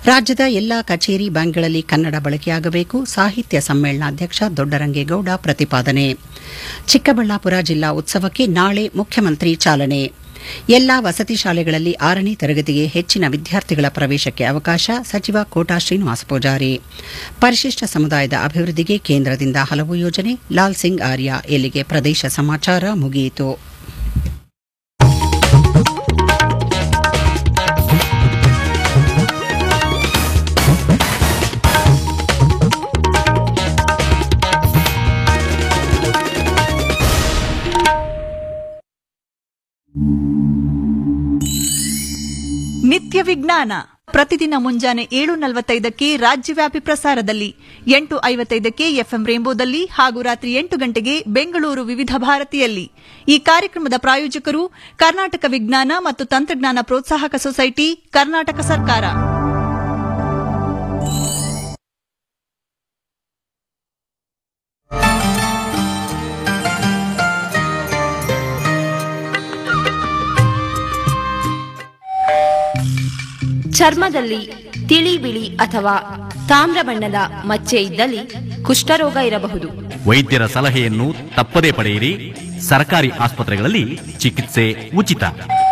ರಾಜ್ಯದ ಎಲ್ಲಾ ಕಚೇರಿ ಬ್ಯಾಂಕ್ಗಳಲ್ಲಿ ಕನ್ನಡ ಬಳಕೆಯಾಗಬೇಕು ಸಾಹಿತ್ಯ ಸಮ್ಮೇಳನಾಧ್ಯಕ್ಷ ದೊಡ್ಡರಂಗೇಗೌಡ ಪ್ರತಿಪಾದನೆ ಚಿಕ್ಕಬಳ್ಳಾಪುರ ಜಿಲ್ಲಾ ಉತ್ಸವಕ್ಕೆ ನಾಳೆ ಮುಖ್ಯಮಂತ್ರಿ ಚಾಲನೆ ಎಲ್ಲಾ ವಸತಿ ಶಾಲೆಗಳಲ್ಲಿ ಆರನೇ ತರಗತಿಗೆ ಹೆಚ್ಚಿನ ವಿದ್ಯಾರ್ಥಿಗಳ ಪ್ರವೇಶಕ್ಕೆ ಅವಕಾಶ ಸಚಿವ ಕೋಟಾ ಶ್ರೀನಿವಾಸ ಪೂಜಾರಿ ಪರಿಶಿಷ್ಟ ಸಮುದಾಯದ ಅಭಿವೃದ್ಧಿಗೆ ಕೇಂದ್ರದಿಂದ ಹಲವು ಯೋಜನೆ ಲಾಲ್ ಸಿಂಗ್ ಆರ್ಯ ಇಲ್ಲಿಗೆ ಪ್ರದೇಶ ಸಮಾಚಾರ ಮುಗಿಯಿತು ನಿತ್ಯ ವಿಜ್ಞಾನ ಪ್ರತಿದಿನ ಮುಂಜಾನೆ ಏಳು ನಲವತ್ತೈದಕ್ಕೆ ರಾಜ್ಯವ್ಯಾಪಿ ಪ್ರಸಾರದಲ್ಲಿ ಎಂಟು ಐವತ್ತೈದಕ್ಕೆ ಎಫ್ಎಂ ರೇಂಬೋದಲ್ಲಿ ಹಾಗೂ ರಾತ್ರಿ ಎಂಟು ಗಂಟೆಗೆ ಬೆಂಗಳೂರು ವಿವಿಧ ಭಾರತಿಯಲ್ಲಿ ಈ ಕಾರ್ಯಕ್ರಮದ ಪ್ರಾಯೋಜಕರು ಕರ್ನಾಟಕ ವಿಜ್ಞಾನ ಮತ್ತು ತಂತ್ರಜ್ಞಾನ ಪ್ರೋತ್ಸಾಹಕ ಸೊಸೈಟಿ ಕರ್ನಾಟಕ ಸರ್ಕಾರ ಚರ್ಮದಲ್ಲಿ ತಿಳಿ ಬಿಳಿ ಅಥವಾ ತಾಮ್ರ ಬಣ್ಣದ ಮಚ್ಚೆ ಇದ್ದಲ್ಲಿ ಕುಷ್ಠರೋಗ ಇರಬಹುದು ವೈದ್ಯರ ಸಲಹೆಯನ್ನು ತಪ್ಪದೇ ಪಡೆಯಿರಿ ಸರ್ಕಾರಿ ಆಸ್ಪತ್ರೆಗಳಲ್ಲಿ ಚಿಕಿತ್ಸೆ ಉಚಿತ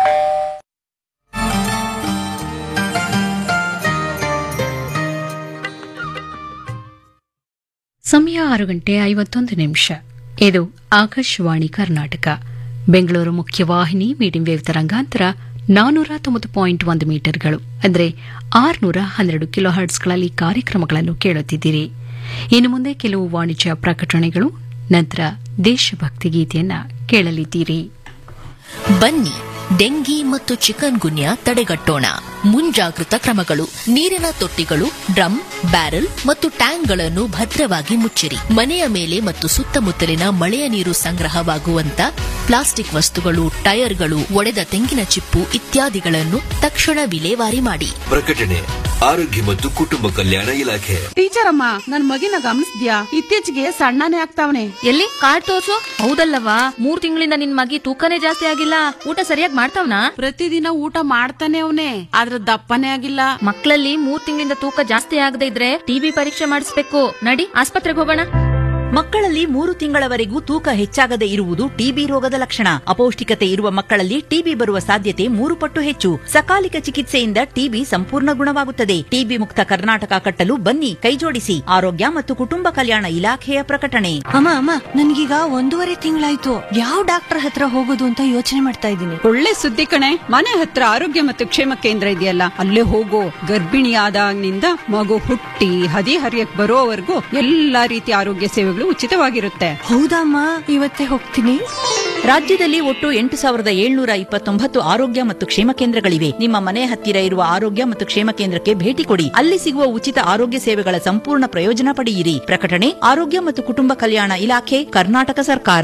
ಸಮಯ ಆರು ಗಂಟೆ ಐವತ್ತೊಂದು ನಿಮಿಷ ಇದು ಆಕಾಶವಾಣಿ ಕರ್ನಾಟಕ ಬೆಂಗಳೂರು ಮುಖ್ಯವಾಹಿನಿ ಮೀಡಿಯಂ ವೇವ್ ತರಂಗಾಂತರ ನಾನೂರ ತೊಂಬತ್ತು ಪಾಯಿಂಟ್ ಒಂದು ಮೀಟರ್ಗಳು ಅಂದರೆ ಆರುನೂರ ಹನ್ನೆರಡು ಕಿಲೋ ಹರ್ಟ್ಸ್ಗಳಲ್ಲಿ ಕಾರ್ಯಕ್ರಮಗಳನ್ನು ಕೇಳುತ್ತಿದ್ದೀರಿ ಇನ್ನು ಮುಂದೆ ಕೆಲವು ವಾಣಿಜ್ಯ ಪ್ರಕಟಣೆಗಳು ನಂತರ ದೇಶಭಕ್ತಿ ಗೀತೆಯನ್ನ ಕೇಳಲಿದ್ದೀರಿ ಬನ್ನಿ ಡೆಂಗಿ ಮತ್ತು ಚಿಕನ್ ಗುನ್ಯಾ ತಡೆಗಟ್ಟೋಣ ಮುಂಜಾಗೃತ ಕ್ರಮಗಳು ನೀರಿನ ತೊಟ್ಟಿಗಳು ಡ್ರಮ್ ಬ್ಯಾರೆಲ್ ಮತ್ತು ಟ್ಯಾಂಕ್ಗಳನ್ನು ಭದ್ರವಾಗಿ ಮುಚ್ಚಿರಿ ಮನೆಯ ಮೇಲೆ ಮತ್ತು ಸುತ್ತಮುತ್ತಲಿನ ಮಳೆಯ ನೀರು ಸಂಗ್ರಹವಾಗುವಂತ ಪ್ಲಾಸ್ಟಿಕ್ ವಸ್ತುಗಳು ಟೈರ್ಗಳು ಒಡೆದ ತೆಂಗಿನ ಚಿಪ್ಪು ಇತ್ಯಾದಿಗಳನ್ನು ತಕ್ಷಣ ವಿಲೇವಾರಿ ಮಾಡಿ ಪ್ರಕಟಣೆ ಆರೋಗ್ಯ ಮತ್ತು ಕುಟುಂಬ ಕಲ್ಯಾಣ ಇಲಾಖೆ ಟೀಚರ್ ಅಮ್ಮ ನನ್ ಮಗಿನ ಗಮನಿಸ್ದ್ಯಾ ಇತ್ತೀಚೆಗೆ ಸಣ್ಣನೇ ಆಗ್ತಾವನೆ ಎಲ್ಲಿ ಕಾರ್ಡ್ ತೋರ್ಸು ಹೌದಲ್ಲವಾ ಮೂರ್ ತಿಂಗಳಿಂದ ನಿನ್ ಮಗಿ ತೂಕನೇ ಜಾಸ್ತಿ ಆಗಿಲ್ಲ ಊಟ ಸರಿಯಾಗಿ ಮಾಡ್ತಾವ್ನಾ ಪ್ರತಿದಿನ ಊಟ ಮಾಡ್ತಾನೆ ಅವನೇ ಆದ್ರ ದಪ್ಪನೇ ಆಗಿಲ್ಲ ಮಕ್ಕಳಲ್ಲಿ ಮೂರ್ ತಿಂಗಳಿಂದ ತೂಕ ಜಾಸ್ತಿ ಆಗದೆ ಇದ್ರೆ ಟಿಬಿ ಪರೀಕ್ಷೆ ಮಾಡಿಸ್ಬೇಕು ನಡಿ ಆಸ್ಪತ್ರೆಗೆ ಹೋಗೋಣ ಮಕ್ಕಳಲ್ಲಿ ಮೂರು ತಿಂಗಳವರೆಗೂ ತೂಕ ಹೆಚ್ಚಾಗದೆ ಇರುವುದು ಟಿಬಿ ರೋಗದ ಲಕ್ಷಣ ಅಪೌಷ್ಟಿಕತೆ ಇರುವ ಮಕ್ಕಳಲ್ಲಿ ಟಿಬಿ ಬರುವ ಸಾಧ್ಯತೆ ಮೂರು ಪಟ್ಟು ಹೆಚ್ಚು ಸಕಾಲಿಕ ಚಿಕಿತ್ಸೆಯಿಂದ ಟಿಬಿ ಸಂಪೂರ್ಣ ಗುಣವಾಗುತ್ತದೆ ಟಿಬಿ ಮುಕ್ತ ಕರ್ನಾಟಕ ಕಟ್ಟಲು ಬನ್ನಿ ಕೈಜೋಡಿಸಿ ಆರೋಗ್ಯ ಮತ್ತು ಕುಟುಂಬ ಕಲ್ಯಾಣ ಇಲಾಖೆಯ ಪ್ರಕಟಣೆ ಅಮ್ಮ ಅಮ್ಮ ನನ್ಗೀಗ ಒಂದೂವರೆ ತಿಂಗಳಾಯ್ತು ಯಾವ ಡಾಕ್ಟರ್ ಹತ್ರ ಹೋಗೋದು ಅಂತ ಯೋಚನೆ ಮಾಡ್ತಾ ಇದ್ದೀನಿ ಒಳ್ಳೆ ಸುದ್ದಿ ಕಣೆ ಮನೆ ಹತ್ರ ಆರೋಗ್ಯ ಮತ್ತು ಕ್ಷೇಮ ಕೇಂದ್ರ ಇದೆಯಲ್ಲ ಅಲ್ಲೇ ಹೋಗೋ ಗರ್ಭಿಣಿಯಾದಾಗಿನಿಂದ ಮಗು ಹುಟ್ಟಿ ಹದಿ ಹರಿಯಕ್ ಬರೋವರೆಗೂ ಎಲ್ಲಾ ರೀತಿಯ ಆರೋಗ್ಯ ಸೇವೆಗಳು ಉಚಿತವಾಗಿರುತ್ತೆ ಹೌದಮ್ಮ ಇವತ್ತೇ ಹೋಗ್ತೀನಿ ರಾಜ್ಯದಲ್ಲಿ ಒಟ್ಟು ಎಂಟು ಸಾವಿರದ ಏಳ್ನೂರ ಇಪ್ಪತ್ತೊಂಬತ್ತು ಆರೋಗ್ಯ ಮತ್ತು ಕ್ಷೇಮ ಕೇಂದ್ರಗಳಿವೆ ನಿಮ್ಮ ಮನೆ ಹತ್ತಿರ ಇರುವ ಆರೋಗ್ಯ ಮತ್ತು ಕ್ಷೇಮ ಕೇಂದ್ರಕ್ಕೆ ಭೇಟಿ ಕೊಡಿ ಅಲ್ಲಿ ಸಿಗುವ ಉಚಿತ ಆರೋಗ್ಯ ಸೇವೆಗಳ ಸಂಪೂರ್ಣ ಪ್ರಯೋಜನ ಪಡೆಯಿರಿ ಪ್ರಕಟಣೆ ಆರೋಗ್ಯ ಮತ್ತು ಕುಟುಂಬ ಕಲ್ಯಾಣ ಇಲಾಖೆ ಕರ್ನಾಟಕ ಸರ್ಕಾರ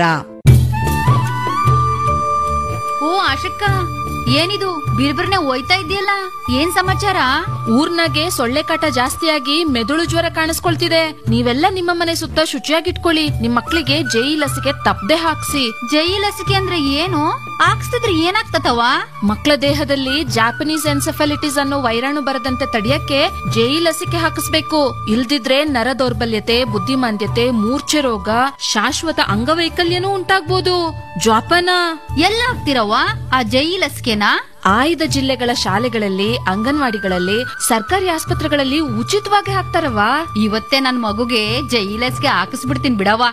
ಓ ಆಶಕ್ಕ ಏನಿದು ಬಿರ್ಬಿರ್ನೆ ಹೋಯ್ತಾ ಇದೆಯಲ್ಲ ಏನ್ ಸಮಾಚಾರ ಊರ್ನಾಗೆ ಸೊಳ್ಳೆ ಕಾಟ ಜಾಸ್ತಿಯಾಗಿ ಮೆದುಳು ಜ್ವರ ಕಾಣಿಸ್ಕೊಳ್ತಿದೆ ನೀವೆಲ್ಲ ನಿಮ್ಮ ಮನೆ ಸುತ್ತ ಶುಚಿಯಾಗಿಟ್ಕೊಳ್ಳಿ ನಿಮ್ ಮಕ್ಳಿಗೆ ಜೈ ಲಸಿಕೆ ತಪ್ಪದೆ ಹಾಕ್ಸಿ ಜೈ ಲಸಿಕೆ ಅಂದ್ರೆ ಏನು ಹಾಕ್ಸ್ತಿದ್ರೆ ಏನಾಗ್ತತವ ಮಕ್ಕಳ ದೇಹದಲ್ಲಿ ಜಾಪನೀಸ್ ಎನ್ಸೆಫಾಲಿಟಿಸ್ ಅನ್ನೋ ವೈರಾಣು ಬರದಂತೆ ತಡೆಯಕ್ಕೆ ಜೈ ಲಸಿಕೆ ಹಾಕಿಸ್ಬೇಕು ಇಲ್ದಿದ್ರೆ ನರ ದೌರ್ಬಲ್ಯತೆ ಬುದ್ಧಿಮಾಂದ್ಯತೆ ಮೂರ್ಛೆ ರೋಗ ಶಾಶ್ವತ ಅಂಗವೈಕಲ್ಯನೂ ಉಂಟಾಗ್ಬೋದು ಜ್ವಾಪನ ಎಲ್ಲ ಹಾಕ್ತಿರವ್ವ ಆ ಜೈ ಲಸಿಕೆನಾ ಆಯ್ದ ಜಿಲ್ಲೆಗಳ ಶಾಲೆಗಳಲ್ಲಿ ಅಂಗನವಾಡಿಗಳಲ್ಲಿ ಸರ್ಕಾರಿ ಆಸ್ಪತ್ರೆಗಳಲ್ಲಿ ಉಚಿತವಾಗಿ ಹಾಕ್ತಾರವ ಇವತ್ತೇ ನನ್ ಮಗುಗೆ ಜೈ ಲಸಿಕೆ ಹಾಕಿಸ್ಬಿಡ್ತೀನಿ ಬಿಡವ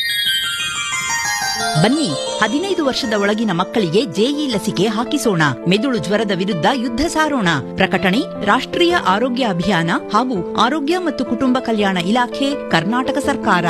ಬನ್ನಿ ಹದಿನೈದು ವರ್ಷದ ಒಳಗಿನ ಮಕ್ಕಳಿಗೆ ಜೆಇ ಲಸಿಕೆ ಹಾಕಿಸೋಣ ಮೆದುಳು ಜ್ವರದ ವಿರುದ್ಧ ಯುದ್ಧ ಸಾರೋಣ ಪ್ರಕಟಣೆ ರಾಷ್ಟ್ರೀಯ ಆರೋಗ್ಯ ಅಭಿಯಾನ ಹಾಗೂ ಆರೋಗ್ಯ ಮತ್ತು ಕುಟುಂಬ ಕಲ್ಯಾಣ ಇಲಾಖೆ ಕರ್ನಾಟಕ ಸರ್ಕಾರ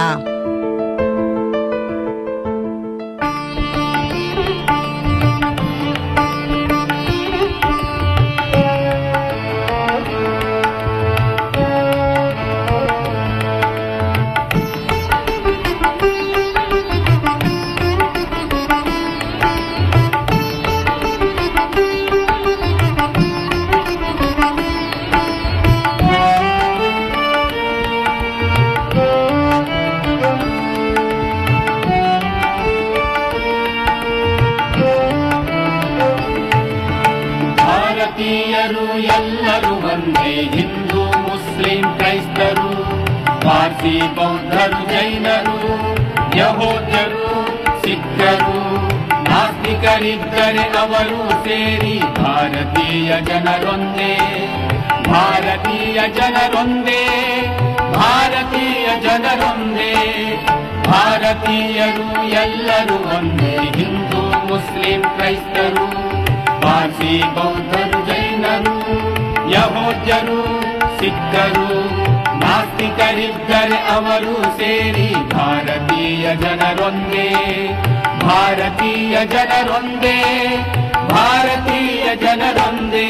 ಹಿಂದೂ ಮುಸ್ಲಿಂ ಕ್ರೈಸ್ತರು ಪಾರ್ಸಿ ಬೌದ್ಧರು ಜೈನರು ಯಹೋದ್ಯರು ಸಿಖ್ಖರು ನಾಸ್ತಿಕರಿದ್ದರೆ ಅವರು ಸೇರಿ ಭಾರತೀಯ ಜನರೊಂದೇ ಭಾರತೀಯ ಜನರೊಂದೇ ಭಾರತೀಯ ಜನರೊಂದೇ ಭಾರತೀಯರು ಎಲ್ಲರೂ ಒಂದೇ ಹಿಂದೂ ಮುಸ್ಲಿಂ ಕ್ರೈಸ್ತರು ಪಾರ್ಸಿ ಬೌದ್ಧರು ಜೈನರು ಯಹೋದ್ಯರು ಸಿಖ್ಖರು ನಾಸ್ತಿಕರಿದ್ದರೆ ಅವರು ಸೇರಿ ಭಾರತೀಯ ಜನರೊಂದೇ ಭಾರತೀಯ ಜನರೊಂದೇ ಭಾರತೀಯ ಜನರೊಂದೇ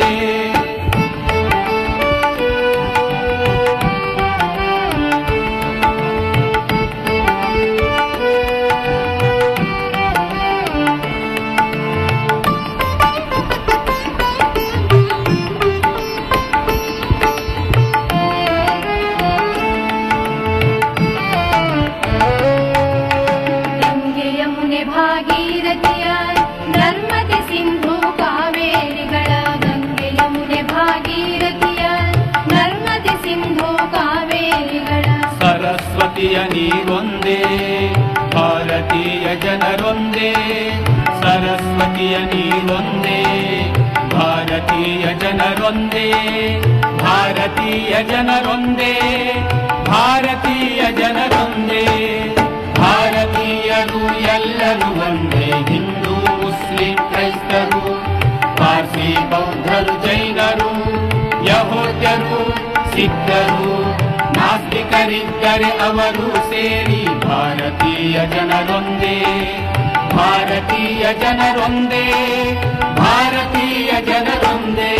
ಗಂಗೆ ಯಮುನೆ ಭಾಗೀರಥಿಯ ನರ್ಮದೆ ಸಿಂಧು ಕಾವೇರಿಗಳ ಗಂಗೆ ಯಮುನೆ ಭಾಗೀರಥಿಯ ನರ್ಮದೆ ಸಿಂಧು ಕಾವೇರಿಗಳ ಸರಸ್ವತಿಯ ನೀರೊಂದೇ ಭಾರತೀಯ ಜನರೊಂದೇ ಸರಸ್ವತಿಯ ನೀರೊಂದೇ ಭಾರತೀಯ ಜನರೊಂದೇ ಭಾರತೀಯ ಜನರೊಂದೇ ಭಾರತೀಯ ಜನರೊಂದೇ ಭಾರತೀಯರು ಎಲ್ಲರೂ ಒಂದೇ ಹಿಂದೂ ಮುಸ್ಲಿಂ ಕ್ರೈಸ್ತರು ಪಾರ್ಸಿ ಬೌದ್ಧರು ಜೈನರು ಯಹೋದ್ಯರು ಸಿಖ್ಖರು ನಾಸ್ತಿಕರಿದ್ದರೆ ಅವರು ಸೇರಿ ಭಾರತೀಯ ಜನರೊಂದೇ ಭಾರತೀಯ ಜನರೊಂದೇ ಭಾರತೀಯ ಜನರೊಂದೇ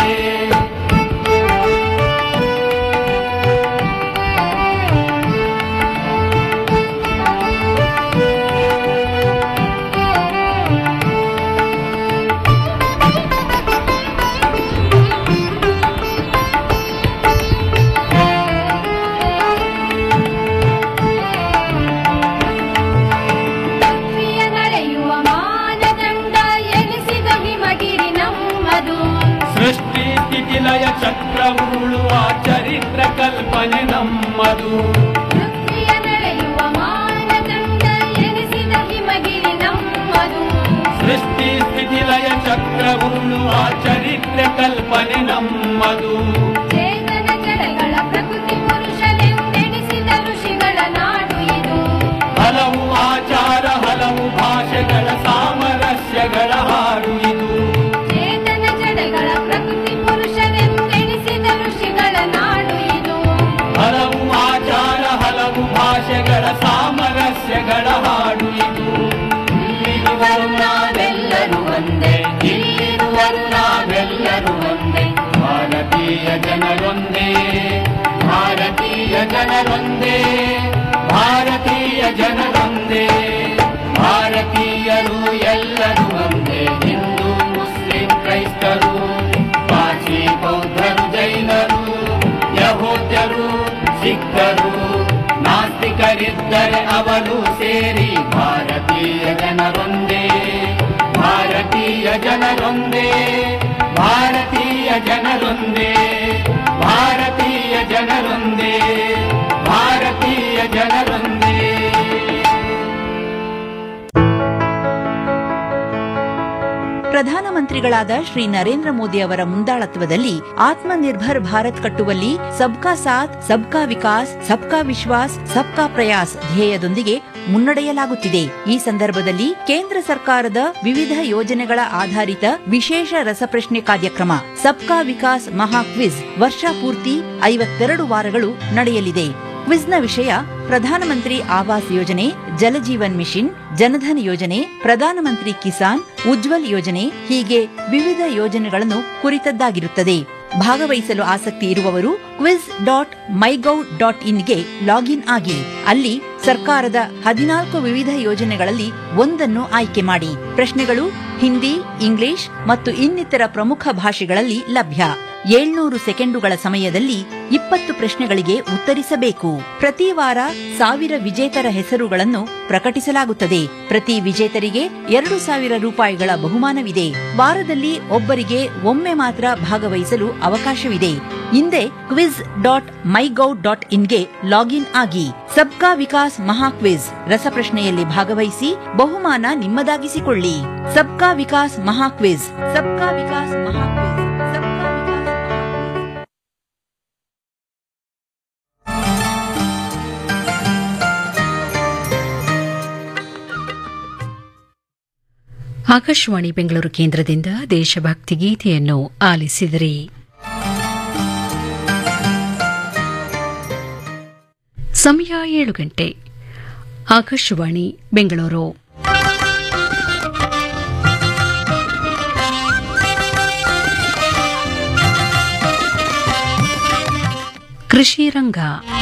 ಪೃಥ್ವಿಯ ನಡೆಯುವ ಮಾನದಂಡ ಎನಿಸಿದ ಹಿಮಗಿರಿ ನಮ್ಮದು ಸೃಷ್ಟಿ ಸ್ಥಿತಿ ಲಯ ಚಕ್ರ ಉರುಳುವ ಚರಿತ್ರ ಕಲ್ಪನೆ ನಮ್ಮದು ಪೃಥ್ವಿಯ ನಡೆಯುವ ಮಾನದಂಡ ಎನಿಸಿದ ಹಿಮಗಿರಿ ನಮ್ಮದು ಸೃಷ್ಟಿ ಸ್ಥಿತಿ ಲಯ ಚಕ್ರ ಉರುಳುವ ಚರಿತ್ರ ಕಲ್ಪನೆ ನಮ್ಮದು ಚೇತನ ಜಡಗಳ ಪ್ರಕೃತಿ ಪುರುಷನೆಂದೆಣಿಸಿದ ಋಷಿಗಳ ನಾಡು ಇದು ಹಲವು ಆಚಾರ ಹಲವು ಭಾಷೆಗಳ ಸಾಮರಸ್ಯಗಳ ಹಾಡು ಇದು ಚೇತನ ಜಡಗಳ ಪ್ರಕೃತಿ ಪುರುಷನೆಂದೆಣಿಸಿದ ಋಷಿಗಳ ನಾಡು ಇದು ಹಲವು ಆಚಾರ ಹಲವು ಭಾಷೆಗಳ ಸಾಮರಸ್ಯಗಳ ಹಾಡು ಇದು ಇಲ್ಲಿರುವರು ನಾವೆಲ್ಲರೂ ಒಂದೇ ಇಲ್ಲಿರುವರು ನಾವೆಲ್ಲರೂ ಒಂದೇ ಭಾರತೀಯ ಜನರೊಂದೇ ಭಾರತೀಯ ಜನರೊಂದೇ ಭಾರತೀಯ ಜನರೊಂದೇ ಭಾರತೀಯರು ಎಲ್ಲರೂ ಒಂದೇ ಹಿಂದೂ ಮುಸ್ಲಿಂ ಕ್ರೈಸ್ತರು ಪಾಚಿ ಬೌದ್ಧರು ಜೈನರು ಯಹೋದ್ಯರು ಸಿಖ್ಖರು ನಾಸ್ತಿಕರಿದ್ದರೆ ಅವರು ಸೇರಿ ಭಾರತೀಯ ಜನರೊಂದೇ ಭಾರತೀಯ ಜನರೊಂದೇ ಭಾರತೀಯ ಜನರೊಂದೇ ಭಾರತೀಯ ಜನರೊಂದೇ ಭಾರತೀಯ ಜನರೊಂದೇ ಪ್ರಧಾನಮಂತ್ರಿಗಳಾದ ಶ್ರೀ ನರೇಂದ್ರ ಮೋದಿ ಅವರ ಮುಂದಾಳತ್ವದಲ್ಲಿ ಆತ್ಮನಿರ್ಭರ್ ಭಾರತ್ ಕಟ್ಟುವಲ್ಲಿ ಸಬ್ಕಾ ಸಾಥ್ ಸಬ್ಕಾ ವಿಕಾಸ್ ಸಬ್ಕಾ ವಿಶ್ವಾಸ್ ಸಬ್ಕಾ ಪ್ರಯಾಸ್ ಧ್ಯೇಯದೊಂದಿಗೆ ಮುನ್ನಡೆಯಲಾಗುತ್ತಿದೆ ಈ ಸಂದರ್ಭದಲ್ಲಿ ಕೇಂದ್ರ ಸರ್ಕಾರದ ವಿವಿಧ ಯೋಜನೆಗಳ ಆಧಾರಿತ ವಿಶೇಷ ರಸಪ್ರಶ್ನೆ ಕಾರ್ಯಕ್ರಮ ಸಬ್ಕಾ ವಿಕಾಸ್ ಮಹಾ ಕ್ವಿಜ್ ವರ್ಷ ಪೂರ್ತಿ ಐವತ್ತೆರಡು ವಾರಗಳು ನಡೆಯಲಿದೆ ಕ್ವಿಜ್ನ ವಿಷಯ ಪ್ರಧಾನಮಂತ್ರಿ ಆವಾಸ್ ಯೋಜನೆ ಜಲಜೀವನ್ ಮಿಷನ್ ಜನಧನ್ ಯೋಜನೆ ಪ್ರಧಾನಮಂತ್ರಿ ಕಿಸಾನ್ ಉಜ್ವಲ್ ಯೋಜನೆ ಹೀಗೆ ವಿವಿಧ ಯೋಜನೆಗಳನ್ನು ಕುರಿತದ್ದಾಗಿರುತ್ತದೆ ಭಾಗವಹಿಸಲು ಆಸಕ್ತಿ ಇರುವವರು ಕ್ವಿಜ್ ಡಾಟ್ ಮೈಗೌ ಡಾಟ್ ಇನ್ಗೆ ಲಾಗಿನ್ ಆಗಿ ಅಲ್ಲಿ ಸರ್ಕಾರದ ಹದಿನಾಲ್ಕು ವಿವಿಧ ಯೋಜನೆಗಳಲ್ಲಿ ಒಂದನ್ನು ಆಯ್ಕೆ ಮಾಡಿ ಪ್ರಶ್ನೆಗಳು ಹಿಂದಿ ಇಂಗ್ಲಿಷ್ ಮತ್ತು ಇನ್ನಿತರ ಪ್ರಮುಖ ಭಾಷೆಗಳಲ್ಲಿ ಲಭ್ಯ ಏಳ್ನೂರು ಸೆಕೆಂಡುಗಳ ಸಮಯದಲ್ಲಿ ಇಪ್ಪತ್ತು ಪ್ರಶ್ನೆಗಳಿಗೆ ಉತ್ತರಿಸಬೇಕು ಪ್ರತಿ ವಾರ ಸಾವಿರ ವಿಜೇತರ ಹೆಸರುಗಳನ್ನು ಪ್ರಕಟಿಸಲಾಗುತ್ತದೆ ಪ್ರತಿ ವಿಜೇತರಿಗೆ ಎರಡು ಸಾವಿರ ರೂಪಾಯಿಗಳ ಬಹುಮಾನವಿದೆ ವಾರದಲ್ಲಿ ಒಬ್ಬರಿಗೆ ಒಮ್ಮೆ ಮಾತ್ರ ಭಾಗವಹಿಸಲು ಅವಕಾಶವಿದೆ ಹಿಂದೆ ಕ್ವಿಜ್ ಡಾಟ್ ಮೈಗೌ ಡಾಟ್ ಇನ್ಗೆ ಲಾಗಿನ್ ಆಗಿ ಸಬ್ಕಾ ವಿಕಾಸ್ ಮಹಾ ಕ್ವಿಜ್ ರಸಪ್ರಶ್ನೆಯಲ್ಲಿ ಭಾಗವಹಿಸಿ ಬಹುಮಾನ ನಿಮ್ಮದಾಗಿಸಿಕೊಳ್ಳಿ ಸಬ್ಕಾ ವಿಕಾಸ್ ಮಹಾ ಕ್ವಿಜ್ ಸಬ್ಕಾ ವಿಕಾಸ್ ಮಹಾ ಕ್ವಿಜ್ ಆಕಾಶವಾಣಿ ಬೆಂಗಳೂರು ಕೇಂದ್ರದಿಂದ ದೇಶಭಕ್ತಿ ಗೀತೆಯನ್ನು ಆಲಿಸಿದಿರಿ ಸಮಯ ಏಳು ಗಂಟೆ ಆಕಾಶವಾಣಿ ಬೆಂಗಳೂರು ಕೃಷಿ ರಂಗ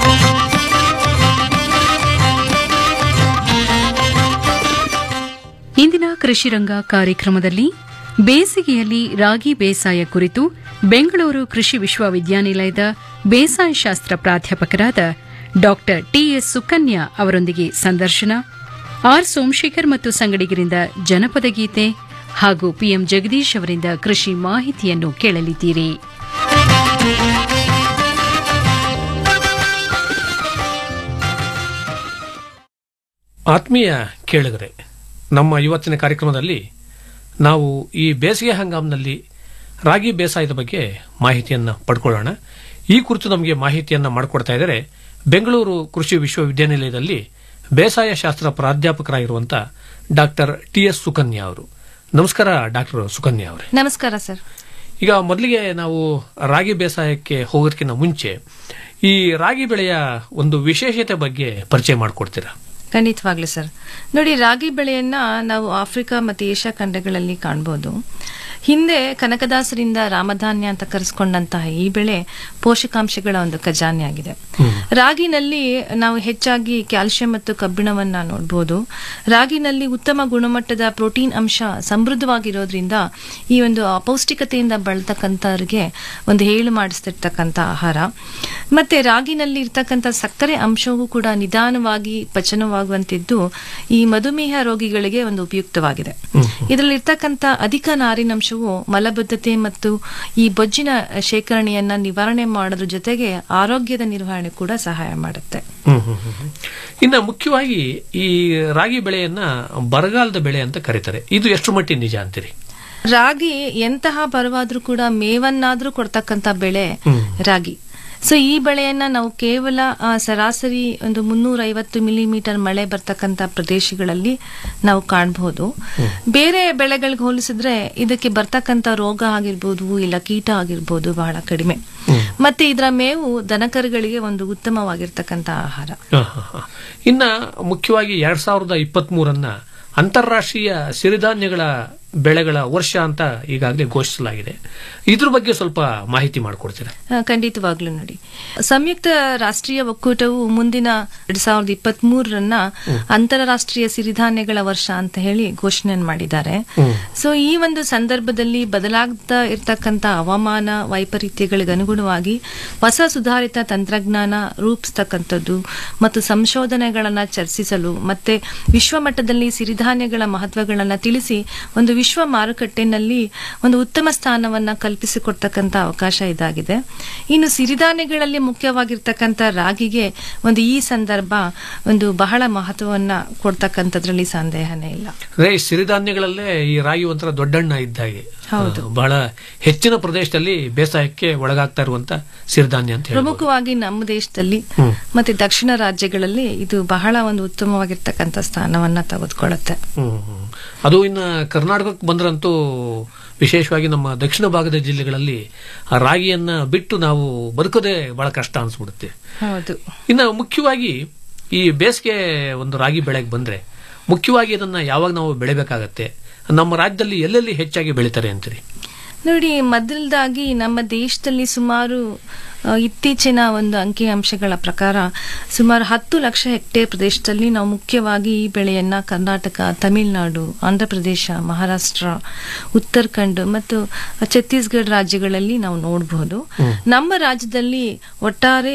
ಇಂದಿನ ಕೃಷಿ ರಂಗ ಕಾರ್ಯಕ್ರಮದಲ್ಲಿ ಬೇಸಿಗೆಯಲ್ಲಿ ರಾಗಿ ಬೇಸಾಯ ಕುರಿತು ಬೆಂಗಳೂರು ಕೃಷಿ ವಿಶ್ವವಿದ್ಯಾನಿಲಯದ ಬೇಸಾಯ ಶಾಸ್ತ್ರ ಪ್ರಾಧ್ಯಾಪಕರಾದ ಡಾಕ್ಟರ್ ಟಿಎಸ್ ಸುಕನ್ಯಾ ಅವರೊಂದಿಗೆ ಸಂದರ್ಶನ ಆರ್ ಸೋಮಶೇಖರ್ ಮತ್ತು ಸಂಗಡಿಗರಿಂದ ಜನಪದ ಗೀತೆ ಹಾಗೂ ಪಿಎಂ ಜಗದೀಶ್ ಅವರಿಂದ ಕೃಷಿ ಮಾಹಿತಿಯನ್ನು ಕೇಳಲಿದ್ದೀರಿ ಆತ್ಮೀಯ ಕೇಳಿದರೆ ನಮ್ಮ ಇವತ್ತಿನ ಕಾರ್ಯಕ್ರಮದಲ್ಲಿ ನಾವು ಈ ಬೇಸಿಗೆ ಹಂಗಾಮಿನಲ್ಲಿ ರಾಗಿ ಬೇಸಾಯದ ಬಗ್ಗೆ ಮಾಹಿತಿಯನ್ನು ಪಡ್ಕೊಳ್ಳೋಣ ಈ ಕುರಿತು ನಮಗೆ ಮಾಹಿತಿಯನ್ನು ಮಾಡಿಕೊಡ್ತಾ ಇದ್ದಾರೆ ಬೆಂಗಳೂರು ಕೃಷಿ ವಿಶ್ವವಿದ್ಯಾನಿಲಯದಲ್ಲಿ ಬೇಸಾಯ ಶಾಸ್ತ್ರ ಪ್ರಾಧ್ಯಾಪಕರಾಗಿರುವಂಥ ಡಾಕ್ಟರ್ ಟಿ ಎಸ್ ಸುಕನ್ಯಾ ಅವರು ನಮಸ್ಕಾರ ಡಾಕ್ಟರ್ ಸುಕನ್ಯಾ ಅವರೇ ನಮಸ್ಕಾರ ಸರ್ ಈಗ ಮೊದಲಿಗೆ ನಾವು ರಾಗಿ ಬೇಸಾಯಕ್ಕೆ ಹೋಗೋದಕ್ಕಿಂತ ಮುಂಚೆ ಈ ರಾಗಿ ಬೆಳೆಯ ಒಂದು ವಿಶೇಷತೆ ಬಗ್ಗೆ ಪರಿಚಯ ಮಾಡಿಕೊಡ್ತೀರಾ ಖಂಡಿತವಾಗ್ಲೂ ಸರ್ ನೋಡಿ ರಾಗಿ ಬೆಳೆಯನ್ನ ನಾವು ಆಫ್ರಿಕಾ ಮತ್ತು ಏಷ್ಯಾ ಖಂಡಗಳಲ್ಲಿ ಕಾಣ್ಬೋದು ಹಿಂದೆ ಕನಕದಾಸರಿಂದ ರಾಮಧಾನ್ಯ ಅಂತ ಕರೆಸ್ಕೊಂಡಂತಹ ಈ ಬೆಳೆ ಪೋಷಕಾಂಶಗಳ ಒಂದು ಖಜಾನೆ ಆಗಿದೆ ರಾಗಿನಲ್ಲಿ ನಾವು ಹೆಚ್ಚಾಗಿ ಕ್ಯಾಲ್ಸಿಯಂ ಮತ್ತು ಕಬ್ಬಿಣವನ್ನ ನೋಡ್ಬೋದು ರಾಗಿನಲ್ಲಿ ಉತ್ತಮ ಗುಣಮಟ್ಟದ ಪ್ರೋಟೀನ್ ಅಂಶ ಸಮೃದ್ಧವಾಗಿರೋದ್ರಿಂದ ಈ ಒಂದು ಅಪೌಷ್ಟಿಕತೆಯಿಂದ ಬಳತಕ್ಕಂಥವ್ರಿಗೆ ಒಂದು ಹೇಳು ಮಾಡಿಸ್ತಿರ್ತಕ್ಕಂಥ ಆಹಾರ ಮತ್ತೆ ರಾಗಿನಲ್ಲಿ ಇರ್ತಕ್ಕಂಥ ಸಕ್ಕರೆ ಅಂಶವೂ ಕೂಡ ನಿಧಾನವಾಗಿ ಪಚನವಾಗುವಂತಿದ್ದು ಈ ಮಧುಮೇಹ ರೋಗಿಗಳಿಗೆ ಒಂದು ಉಪಯುಕ್ತವಾಗಿದೆ ಇದರಲ್ಲಿ ಇರ್ತಕ್ಕಂಥ ಅಧಿಕ ನಾರಿನಂಶವು ಮಲಬದ್ಧತೆ ಮತ್ತು ಈ ಬೊಜ್ಜಿನ ಶೇಖರಣೆಯನ್ನ ನಿವಾರಣೆ ಮಾಡೋದ್ರ ಜೊತೆಗೆ ಆರೋಗ್ಯದ ನಿರ್ವಹಣೆ ಕೂಡ ಸಹಾಯ ಮಾಡುತ್ತೆ ಹ್ಮ್ ಹ್ಮ್ ಹ್ಮ್ ಹ್ಮ್. ಇನ್ನ ಮುಖ್ಯವಾಗಿ ಈ ರಾಗಿ ಬೆಳೆಯನ್ನ ಬರಗಾಲದ ಬೆಳೆ ಅಂತ ಕರೀತಾರೆ ಇದು ಎಷ್ಟು ಮಟ್ಟಿಗೆ ನಿಜ ಅಂತೀರಿ ರಾಗಿ ಎಂತಹ ಬರವಾದ್ರೂ ಕೂಡ ಮೇವನ್ನಾದ್ರೂ ಕೊಡ್ತಕ್ಕಂಥ ಬೆಳೆ ರಾಗಿ ಸೊ ಈ ಬೆಳೆಯನ್ನ ನಾವು ಕೇವಲ ಆ, ಸರಾಸರಿ ಒಂದು ಮುನ್ನೂರ ಐವತ್ತು ಮಿಲಿಮೀಟರ್ ಮಳೆ ಬರ್ತಕ್ಕಂಥ ಪ್ರದೇಶಗಳಲ್ಲಿ ನಾವು ಕಾಣಬಹುದು ಬೇರೆ ಬೆಳೆಗಳಿಗೆ ಹೋಲಿಸಿದ್ರೆ ಇದಕ್ಕೆ ಬರ್ತಕ್ಕಂಥ ರೋಗ ಆಗಿರ್ಬೋದು ಇಲ್ಲ ಕೀಟ ಆಗಿರ್ಬೋದು ಬಹಳ ಕಡಿಮೆ ಮತ್ತೆ ಇದರ ಮೇವು ದನಕರುಗಳಿಗೆ ಒಂದು ಉತ್ತಮವಾಗಿರ್ತಕ್ಕಂಥ ಆಹಾರ ಹ, ಹ, ಹ. ಇನ್ನ ಮುಖ್ಯವಾಗಿ ಎರಡ್ ಸಾವಿರದ ಇಪ್ಪತ್ತ್ ಮೂರನ್ನ ಅಂತಾರಾಷ್ಟ್ರೀಯ ಸಿರಿಧಾನ್ಯಗಳ ಬೆಳೆಗಳ ವರ್ಷ ಅಂತ ಈಗಾಗಲೇ ಘೋಷಿಸಲಾಗಿದೆ ಇದ್ರ ಬಗ್ಗೆ ಸ್ವಲ್ಪ ಮಾಹಿತಿ ಮಾಡಿಕೊಡ್ತೀರಾ ಆ, ಖಂಡಿತವಾಗ್ಲೂ ನೋಡಿ ಸಂಯುಕ್ತ ರಾಷ್ಟ್ರೀಯ ಒಕ್ಕೂಟವು ಮುಂದಿನ ಎರಡ್ ಸಾವಿರದ ಇಪ್ಪತ್ತ್ ಮೂರರನ್ನ ಅಂತಾರಾಷ್ಟ್ರೀಯ ಸಿರಿಧಾನ್ಯಗಳ ವರ್ಷ ಅಂತ ಹೇಳಿ ಘೋಷಣೆ ಮಾಡಿದ್ದಾರೆ ಸೊ ಈ ಒಂದು ಸಂದರ್ಭದಲ್ಲಿ ಬದಲಾಗ್ತಾ ಇರ್ತಕ್ಕಂಥ ಹವಾಮಾನ ವೈಪರೀತ್ಯಗಳಿಗೆ ಅನುಗುಣವಾಗಿ ಹೊಸ ಸುಧಾರಿತ ತಂತ್ರಜ್ಞಾನ ರೂಪಿಸ್ತಕ್ಕಂಥದ್ದು ಮತ್ತು ಸಂಶೋಧನೆಗಳನ್ನ ಚರ್ಚಿಸಲು ಮತ್ತೆ ವಿಶ್ವ ಮಟ್ಟದಲ್ಲಿ ಸಿರಿಧಾನ್ಯಗಳ ಮಹತ್ವಗಳನ್ನ ತಿಳಿಸಿ ಒಂದು ವಿಶ್ವ ಮಾರುಕಟ್ಟೆನಲ್ಲಿ ಒಂದು ಉತ್ತಮ ಸ್ಥಾನವನ್ನ ಕಲ್ಪಿಸಿಕೊಡ್ತಕ್ಕಂಥ ಅವಕಾಶ ಇದಾಗಿದೆ ಇನ್ನು ಸಿರಿಧಾನ್ಯಗಳಲ್ಲಿ ಮುಖ್ಯವಾಗಿರ್ತಕ್ಕಂಥ ರಾಗಿಗೆ ಒಂದು ಈ ಸಂದರ್ಭ ಒಂದು ಬಹಳ ಮಹತ್ವವನ್ನ ಕೊಡ್ತಕ್ಕಂಥದ್ರಲ್ಲಿ ಸಂದೇಹನೇ ಇಲ್ಲ ಅದೇ ಈ ಸಿರಿಧಾನ್ಯಗಳಲ್ಲೇ ಈ ರಾಗಿ ಒಂಥರ ದೊಡ್ಡಣ್ಣ ಇದ್ದ ಹಾಗೆ ಹೌದು. ಆ, ಬಹಳ ಹೆಚ್ಚಿನ ಪ್ರದೇಶದಲ್ಲಿ ಬೇಸಾಯಕ್ಕೆ ಒಳಗಾಗ್ತಾ ಇರುವಂತ ಸಿರಿಧಾನ್ಯ ಅಂತ ಹೇಳ್ಬೋದು ಪ್ರಮುಖವಾಗಿ ನಮ್ಮ ದೇಶದಲ್ಲಿ ಹ್ಮ್. ಮತ್ತೆ ದಕ್ಷಿಣ ರಾಜ್ಯಗಳಲ್ಲಿ ಇದು ಬಹಳ ಒಂದು ಉತ್ತಮವಾಗಿರ್ತಕ್ಕಂಥ ಸ್ಥಾನವನ್ನ ತೆಗೆದುಕೊಳ್ಳುತ್ತೆ ಹ್ಮ್, ಹ್ಮ್. ಅದು ಇನ್ನು ಕರ್ನಾಟಕಕ್ಕೆ ಬಂದ್ರಂತೂ ವಿಶೇಷವಾಗಿ ನಮ್ಮ ದಕ್ಷಿಣ ಭಾಗದ ಜಿಲ್ಲೆಗಳಲ್ಲಿ ಆ ರಾಗಿಯನ್ನ ಬಿಟ್ಟು ನಾವು ಬದುಕೋದೇ ಬಹಳ ಕಷ್ಟ ಅನ್ಸ್ಬಿಡುತ್ತೆ ಹೌದು ಇನ್ನು ಮುಖ್ಯವಾಗಿ ಈ ಬೇಸಿಗೆ ಒಂದು ರಾಗಿ ಬೆಳೆಗೆ ಬಂದ್ರೆ ಮುಖ್ಯವಾಗಿ ಇದನ್ನ ಯಾವಾಗ ನಾವು ಬೆಳಿಬೇಕಾಗತ್ತೆ ನಮ್ಮ ರಾಜ್ಯದಲ್ಲಿ ಎಲ್ಲೆಲ್ಲಿ ಹೆಚ್ಚಾಗಿ ಬೆಳಿತಾರೆ ಅಂತೀರಿ ನೋಡಿ ಮೊದಲದಾಗಿ ನಮ್ಮ ದೇಶದಲ್ಲಿ ಸುಮಾರು ಆ, ಇತ್ತೀಚಿನ ಒಂದು ಅಂಕಿಅಂಶಗಳ ಪ್ರಕಾರ ಸುಮಾರು ಹತ್ತು ಲಕ್ಷ ಹೆಕ್ಟೇರ್ ಪ್ರದೇಶದಲ್ಲಿ ನಾವು ಮುಖ್ಯವಾಗಿ ಈ ಬೆಳೆಯನ್ನ ಕರ್ನಾಟಕ ತಮಿಳುನಾಡು ಆಂಧ್ರಪ್ರದೇಶ ಮಹಾರಾಷ್ಟ್ರ ಉತ್ತರಾಖಂಡ್ ಮತ್ತು ಛತ್ತೀಸ್ಗಢ ರಾಜ್ಯಗಳಲ್ಲಿ ನಾವು ನೋಡಬಹುದು ನಮ್ಮ ರಾಜ್ಯದಲ್ಲಿ ಒಟ್ಟಾರೆ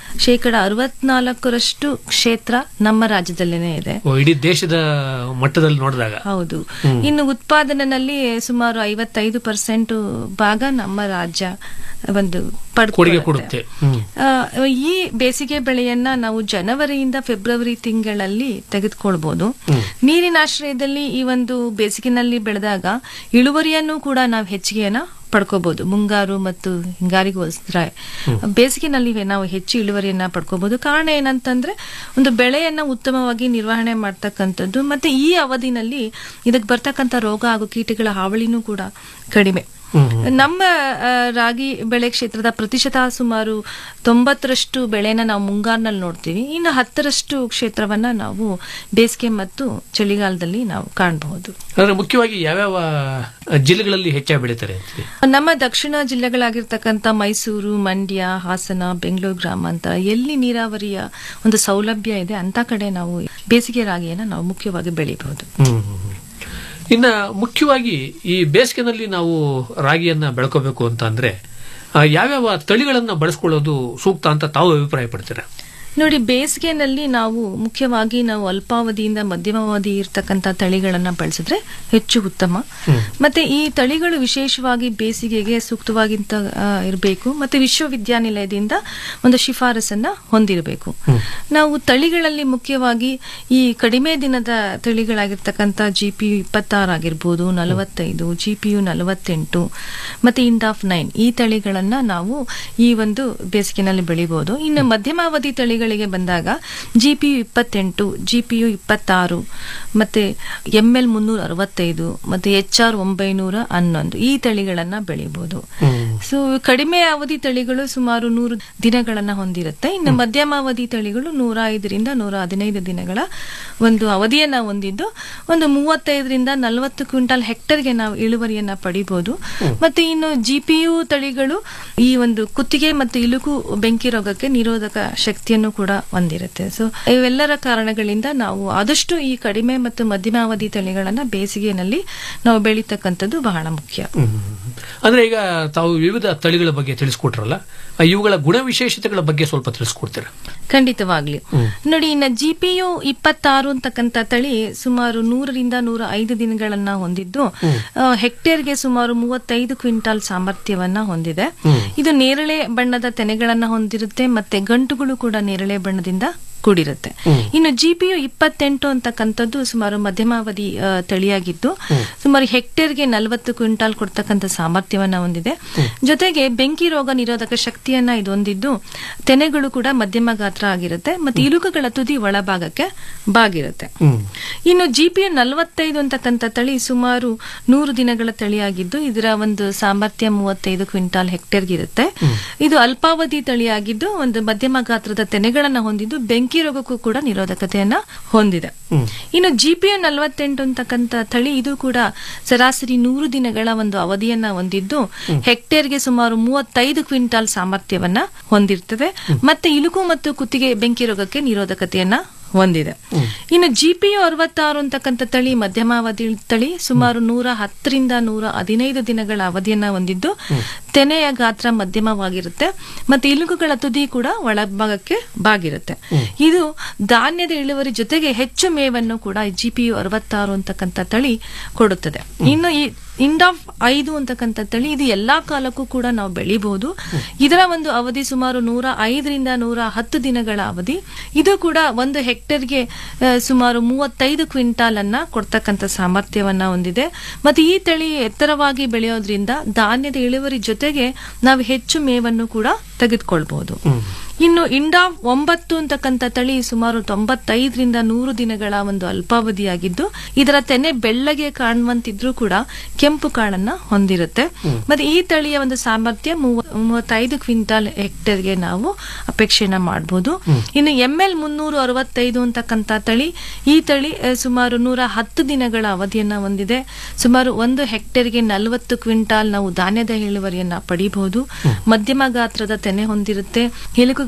ಶೇಕಡ ಅರವತ್ನಾಲ್ಕರಷ್ಟು ಕ್ಷೇತ್ರ ನಮ್ಮ ರಾಜ್ಯದಲ್ಲೇನೆ ಇದೆ ಓ, ಇಡೀ ದೇಶದ ಮಟ್ಟದಲ್ಲಿ ನೋಡಿದಾಗ ಹೌದು ಹ್ಮ್. ಇನ್ನು ಉತ್ಪಾದನೆಯಲ್ಲಿ ಸುಮಾರು ಐವತ್ತೈದು ಪರ್ಸೆಂಟ್ ಭಾಗ ನಮ್ಮ ರಾಜ್ಯ ಒಂದು ಕೊಡುಗೆ ಪಡ್ಕೊಳ್ಳುತ್ತೆ. ಕೊಡುತ್ತೆ ಹ್ಮ್ ಆ, ಈ ಬೇಸಿಗೆ ಬೆಳೆಯನ್ನ ನಾವು ಜನವರಿಯಿಂದ ಫೆಬ್ರವರಿ ತಿಂಗಳಲ್ಲಿ ತೆಗೆದುಕೊಳ್ಬಹುದು ಹ್ಮ್. ನೀರಿನಾಶ್ರಯದಲ್ಲಿ ಈ ಒಂದು ಬೇಸಿಗೆನಲ್ಲಿ ಬೆಳೆದಾಗ ಇಳುವರಿಯನ್ನು ಕೂಡ ನಾವು ಹೆಚ್ಚಿಗೆಯನ್ನ ಪಡ್ಕೋಬಹುದು ಮುಂಗಾರು ಮತ್ತು ಹಿಂಗಾರಿಗೆ ಹೋಲಿಸಿದ್ರೆ ಬೇಸಿಗೆನಲ್ಲಿ ನಾವು ಹೆಚ್ಚು ಇಳುವರಿಯನ್ನ ಪಡ್ಕೋಬಹುದು ಕಾರಣ ಏನಂತಂದ್ರೆ ಒಂದು ಬೆಳೆಯನ್ನ ಉತ್ತಮವಾಗಿ ನಿರ್ವಹಣೆ ಮಾಡ್ತಕ್ಕಂಥದ್ದು ಮತ್ತೆ ಈ ಅವಧಿನಲ್ಲಿ ಇದಕ್ಕೆ ಬರ್ತಕ್ಕಂಥ ರೋಗ ಹಾಗೂ ಕೀಟಗಳ ಹಾವಳಿನೂ ಕೂಡ ಕಡಿಮೆ ನಮ್ಮ ಆ, ರಾಗಿ ಬೆಳೆ ಕ್ಷೇತ್ರದ ಪ್ರತಿಶತ ಸುಮಾರು ತೊಂಬತ್ತರಷ್ಟು ಬೆಳೆನ ನಾವು ಮುಂಗಾರಿನಲ್ಲಿ ನೋಡ್ತೀವಿ ಇನ್ನು ಹತ್ತರಷ್ಟು ಕ್ಷೇತ್ರವನ್ನ ನಾವು ಬೇಸಿಗೆ ಮತ್ತು ಚಳಿಗಾಲದಲ್ಲಿ ನಾವು ಕಾಣಬಹುದು ಅಂದ್ರೆ ಮುಖ್ಯವಾಗಿ ಯಾವ್ಯಾವ ಜಿಲ್ಲೆಗಳಲ್ಲಿ ಹೆಚ್ಚಾಗಿ ಬೆಳೀತಾರೆ ಅಂತೀರಿ? ನಮ್ಮ ದಕ್ಷಿಣ ಜಿಲ್ಲೆಗಳಾಗಿರ್ತಕ್ಕಂಥ ಮೈಸೂರು ಮಂಡ್ಯ ಹಾಸನ ಬೆಂಗಳೂರು ಗ್ರಾಮಾಂತರ ಎಲ್ಲಿ ನೀರಾವರಿಯ ಒಂದು ಸೌಲಭ್ಯ ಇದೆ ಅಂತ ಕಡೆ ನಾವು ಬೇಸಿಗೆ ರಾಗಿಯನ್ನ ನಾವು ಮುಖ್ಯವಾಗಿ ಬೆಳಿಬಹುದು ಹ್ಮ್ ಹ್ಮ್, ಹ್ಮ್. ಇನ್ನ ಮುಖ್ಯವಾಗಿ ಈ ಬೇಸಿಗೆನಲ್ಲಿ ನಾವು ರಾಗಿಯನ್ನ ಬೆಳ್ಕೋಬೇಕು ಅಂತ ಅಂದ್ರೆ ಆ, ಯಾವ್ಯಾವ ತಳಿಗಳನ್ನ ಬಳಸ್ಕೊಳ್ಳೋದು ಸೂಕ್ತ ಅಂತ ತಾವು ಅಭಿಪ್ರಾಯ ಪಡ್ತೀರಾ ನೋಡಿ ಬೇಸಿಗೆನಲ್ಲಿ ನಾವು ಮುಖ್ಯವಾಗಿ ನಾವು ಅಲ್ಪಾವಧಿಯಿಂದ ಮಧ್ಯಮಾವಧಿ ಇರ್ತಕ್ಕಂಥ ತಳಿಗಳನ್ನ ಬಳಸಿದ್ರೆ ಹೆಚ್ಚು ಉತ್ತಮ ಮತ್ತೆ ಈ ತಳಿಗಳು ವಿಶೇಷವಾಗಿ ಬೇಸಿಗೆಗೆ ಸೂಕ್ತವಾಗಿಂತ ಇರಬೇಕು ಮತ್ತೆ ವಿಶ್ವವಿದ್ಯಾನಿಲಯದಿಂದ ಒಂದು ಶಿಫಾರಸನ್ನ ಹೊಂದಿರಬೇಕು ನಾವು ತಳಿಗಳಲ್ಲಿ ಮುಖ್ಯವಾಗಿ ಈ ಕಡಿಮೆ ದಿನದ ತಳಿಗಳಾಗಿರ್ತಕ್ಕಂಥ ಜಿ ಪಿ ಯು ಇಪ್ಪತ್ತಾರು ಆಗಿರ್ಬೋದು ನಲವತ್ತೈದು ಜಿ ಪಿ ಯು ನಲವತ್ತೆಂಟು ಮತ್ತೆ ಇಂಡ್ ಆಫ್ ನೈನ್ ಈ ತಳಿಗಳನ್ನ ನಾವು ಈ ಒಂದು ಬೇಸಿಗೆನಲ್ಲಿ ಬೆಳಿಬಹುದು ಇನ್ನು ಮಧ್ಯಮಾವಧಿ ತಳಿಗಳಿಗೆ ಬಂದಾಗ ಜಿ ಪಿ ಯು ಇಪ್ಪತ್ತೆಂಟು ಜಿ ಪಿ ಯು ಇಪ್ಪತ್ತಾರು ಮತ್ತೆ ಎಂ ಎಲ್ ಮುನ್ನೂರ ಅರವತ್ತೈದು ಮತ್ತೆ ಎಚ್ ಆರ್ ಒಂಬೈನೂರ ಹನ್ನೊಂದು ಈ ತಳಿಗಳನ್ನ ಬೆಳಿಬಹುದು ಸೊ ಕಡಿಮೆ ಅವಧಿ ತಳಿಗಳು ಸುಮಾರು ನೂರು ದಿನಗಳನ್ನ ಹೊಂದಿರುತ್ತೆ ಇನ್ನು ಮಧ್ಯಮಾವಧಿ ತಳಿಗಳು ನೂರ ಐದರಿಂದ ನೂರ ಹದಿನೈದು ದಿನಗಳ ಒಂದು ಅವಧಿಯನ್ನ ಹೊಂದಿದ್ದು ಒಂದು ಮೂವತ್ತೈದರಿಂದ ನಲವತ್ತು ಕ್ವಿಂಟಾಲ್ ಹೆಕ್ಟರ್ಗೆ ನಾವು ಇಳುವರಿಯನ್ನ ಪಡಿಬಹುದು ಮತ್ತೆ ಇನ್ನು ಜಿ ಪಿ ಯು ತಳಿಗಳು ಈ ಒಂದು ಕುತ್ತಿಗೆ ಮತ್ತು ಇಲುಕು ಬೆಂಕಿ ರೋಗಕ್ಕೆ ನಿರೋಧಕ ಶಕ್ತಿಯನ್ನು ಕೂಡ ಹೊಂದಿರುತ್ತೆ ಸೊ ಇವೆಲ್ಲರ ಕಾರಣಗಳಿಂದ ನಾವು ಆದಷ್ಟು ಈ ಕಡಿಮೆ ಮತ್ತು ಮಧ್ಯಮಾವಧಿ ತಳಿಗಳನ್ನ ಬೇಸಿಗೆನಲ್ಲಿ ನಾವು ಬೆಳೀತಕ್ಕಂಥದ್ದು ಬಹಳ ಮುಖ್ಯ ಹ್ಮ್. ಅಂದ್ರೆ ಈಗ ತಾವು ವಿವಿಧ ತಳಿಗಳ ಬಗ್ಗೆ ತಿಳಿಸ್ಕೊಟ್ರಲ್ಲ ಆ, ಇವುಗಳ ಗುಣವಿಶೇಷತೆಗಳ ಬಗ್ಗೆ ಸ್ವಲ್ಪ ತಿಳಿಸ್ಕೊಡ್ತೀರಾ ಖಂಡಿತವಾಗ್ಲಿ ನೋಡಿ ಇನ್ನ ಜಿ ಪಿ ಯು ಇಪ್ಪತ್ತಾರು ಅಂತಕ್ಕಂಥ ತಳಿ ಸುಮಾರು ನೂರರಿಂದ ನೂರ ಐದು ದಿನಗಳನ್ನ ಹೊಂದಿದ್ದು ಆ, ಹೆಕ್ಟೇರ್ಗೆ ಸುಮಾರು ಮೂವತ್ತೈದು ಕ್ವಿಂಟಾಲ್ ಸಾಮರ್ಥ್ಯವನ್ನ ಹೊಂದಿದೆ ಇದು ನೇರಳೆ ಬಣ್ಣದ ತೆನೆಗಳನ್ನ ಹೊಂದಿರುತ್ತೆ ಮತ್ತೆ ಗಂಟುಗಳು ಕೂಡ ನೇರಳೆ ಬಣ್ಣದಿಂದ ಕೂಡಿರುತ್ತೆ ಇನ್ನು ಜಿ ಪಿ ಯು ಇಪ್ಪತ್ತೆಂಟು ಅಂತಕ್ಕಂಥದ್ದು ಸುಮಾರು ಮಧ್ಯಮಾವಧಿ ಆ, ತಳಿಯಾಗಿದ್ದು ಸುಮಾರು ಹೆಕ್ಟೇರ್ಗೆ ನಲವತ್ತು ಕ್ವಿಂಟಾಲ್ ಕೊಡ್ತಕ್ಕಂಥ ಸಾಮರ್ಥ್ಯವನ್ನ ಹೊಂದಿದೆ ಜೊತೆಗೆ ಬೆಂಕಿ ರೋಗ ನಿರೋಧಕ ಶಕ್ತಿಯನ್ನ ಇದು ಹೊಂದಿದ್ದು ತೆನೆಗಳು ಕೂಡ ಮಧ್ಯಮ ಗಾತ್ರ ಆಗಿರುತ್ತೆ ಮತ್ತೆ ಇಲುಕುಗಳ ತುದಿ ಒಳಭಾಗಕ್ಕೆ ಬಾಗಿರುತ್ತೆ ಇನ್ನು ಜಿ ಪಿ ಯು ನಲವತ್ತೈದು ಅಂತಕ್ಕಂಥ ತಳಿ ಸುಮಾರು ನೂರು ದಿನಗಳ ತಳಿಯಾಗಿದ್ದು ಇದರ ಒಂದು ಸಾಮರ್ಥ್ಯ ಮೂವತ್ತೈದು ಕ್ವಿಂಟಾಲ್ ಹೆಕ್ಟೇರ್ಗೆ ಇರುತ್ತೆ ಇದು ಅಲ್ಪಾವಧಿ ತಳಿಯಾಗಿದ್ದು ಒಂದು ಮಧ್ಯಮ ಗಾತ್ರದ ತೆನೆಗಳನ್ನ ಹೊಂದಿದ್ದು ಬೆಂಕಿ ರೋಗಕ್ಕೂ ಕೂಡ ನಿರೋಧಕತೆಯನ್ನ ಹೊಂದಿದೆ ಇನ್ನು ಜಿ ಪಿ ಯು ನಲವತ್ತೆಂಟು ಅಂತಕ್ಕಂಥ ತಳಿ ಇದು ಕೂಡ ಸರಾಸರಿ ನೂರು ದಿನಗಳ ಒಂದು ಅವಧಿಯನ್ನ ಹೊಂದಿದ್ದು ಹೆಕ್ಟೇರ್ಗೆ ಸುಮಾರು ಮೂವತ್ತೈದು ಕ್ವಿಂಟಾಲ್ ಸಾಮರ್ಥ್ಯವನ್ನ ಹೊಂದಿರ್ತದೆ ಮತ್ತೆ ಇಲುಕು ಮತ್ತು ಕುತ್ತಿಗೆ ಬೆಂಕಿ ರೋಗಕ್ಕೆ ನಿರೋಧಕತೆಯನ್ನ ಹೊಂದಿದೆ ಇನ್ನು ಜಿ ಪಿ ಯು ಅರವತ್ತಾರು ಅಂತಕ್ಕಂಥ ತಳಿ ಮಧ್ಯಮಾವಧಿ ತಳಿ ಸುಮಾರು ನೂರ ಹತ್ತರಿಂದ ನೂರ ಹದಿನೈದು ದಿನಗಳ ಅವಧಿಯನ್ನ ಹೊಂದಿದ್ದು ತೆನೆಯ ಗಾತ್ರ ಮಧ್ಯಮವಾಗಿರುತ್ತೆ ಮತ್ತೆ ಇಲುಕುಗಳ ತುದಿ ಕೂಡ ಒಳಭಾಗಕ್ಕೆ ಬಾಗಿರುತ್ತೆ ಇದು ಧಾನ್ಯದ ಇಳುವರಿ ಜೊತೆಗೆ ಹೆಚ್ಚು ಮೇವನ್ನು ಕೂಡ ಜಿ ಪಿ ಯು ಅರವತ್ತಾರು ಅಂತಕ್ಕಂಥ ತಳಿ ಕೊಡುತ್ತದೆ ಇನ್ನು ಈ ಇಂಡ್ ಆಫ್ ಐದು ಅಂತಕ್ಕಂಥ ತಳಿ ಇದು ಎಲ್ಲಾ ಕಾಲಕ್ಕೂ ಕೂಡ ನಾವು ಬೆಳಿಬಹುದು ಇದರ ಒಂದು ಅವಧಿ ಸುಮಾರು ನೂರ ಐದರಿಂದ ನೂರ ಹತ್ತು ದಿನಗಳ ಅವಧಿ ಇದು ಕೂಡ ಒಂದು ಹೆಕ್ಟರ್ಗೆ ಆ, ಸುಮಾರು ಮೂವತ್ತೈದು ಕ್ವಿಂಟಾಲ್ ಅನ್ನ ಕೊಡ್ತಕ್ಕಂಥ ಸಾಮರ್ಥ್ಯವನ್ನ ಹೊಂದಿದೆ ಮತ್ತೆ ಈ ತಳಿ ಎತ್ತರವಾಗಿ ಬೆಳೆಯೋದ್ರಿಂದ ಧಾನ್ಯದ ಇಳುವರಿ ಜೊತೆಗೆ ನಾವು ಹೆಚ್ಚು ಮೇವನ್ನು ಕೂಡ ತೆಗೆದುಕೊಳ್ಬಹುದು ಇನ್ನು ಇಂಡಾ ಒಂಬತ್ತು ಅಂತಕ್ಕಂಥ ತಳಿ ಸುಮಾರು ತೊಂಬತ್ತೈದರಿಂದ ನೂರು ದಿನಗಳ ಒಂದು ಅಲ್ಪಾವಧಿಯಾಗಿದ್ದು ಇದರ ತೆನೆ ಬೆಳ್ಳಗೆ ಕಾಣುವಂತಿದ್ರೂ ಕೂಡ ಕೆಂಪು ಕಾಳನ್ನ ಹೊಂದಿರುತ್ತೆ ಮತ್ತೆ ಈ ತಳಿಯ ಒಂದು ಸಾಮರ್ಥ್ಯ ಮೂವ- ಮೂವತ್ತೈದು ಕ್ವಿಂಟಾಲ್ ಹೆಕ್ಟೇರ್ಗೆ ನಾವು ಅಪೇಕ್ಷೆನ ಮಾಡಬಹುದು ಇನ್ನು ಎಂ ಎಲ್ ಮುನ್ನೂರು ಅರವತ್ತೈದು ಅಂತಕ್ಕಂಥ ತಳಿ ಈ ತಳಿ ಆ, ಸುಮಾರು ನೂರ ಹತ್ತು ದಿನಗಳ ಅವಧಿಯನ್ನ ಹೊಂದಿದೆ ಸುಮಾರು ಒಂದು ಹೆಕ್ಟೇರ್ಗೆ ನಲವತ್ತು ಕ್ವಿಂಟಾಲ್ ನಾವು ಧಾನ್ಯದ ಇಳುವರಿಯನ್ನ ಪಡಿಬಹುದು ಮಧ್ಯಮ ಗಾತ್ರದ ತೆನೆ ಹೊಂದಿರುತ್ತೆ ಎಲುಕುಗಳ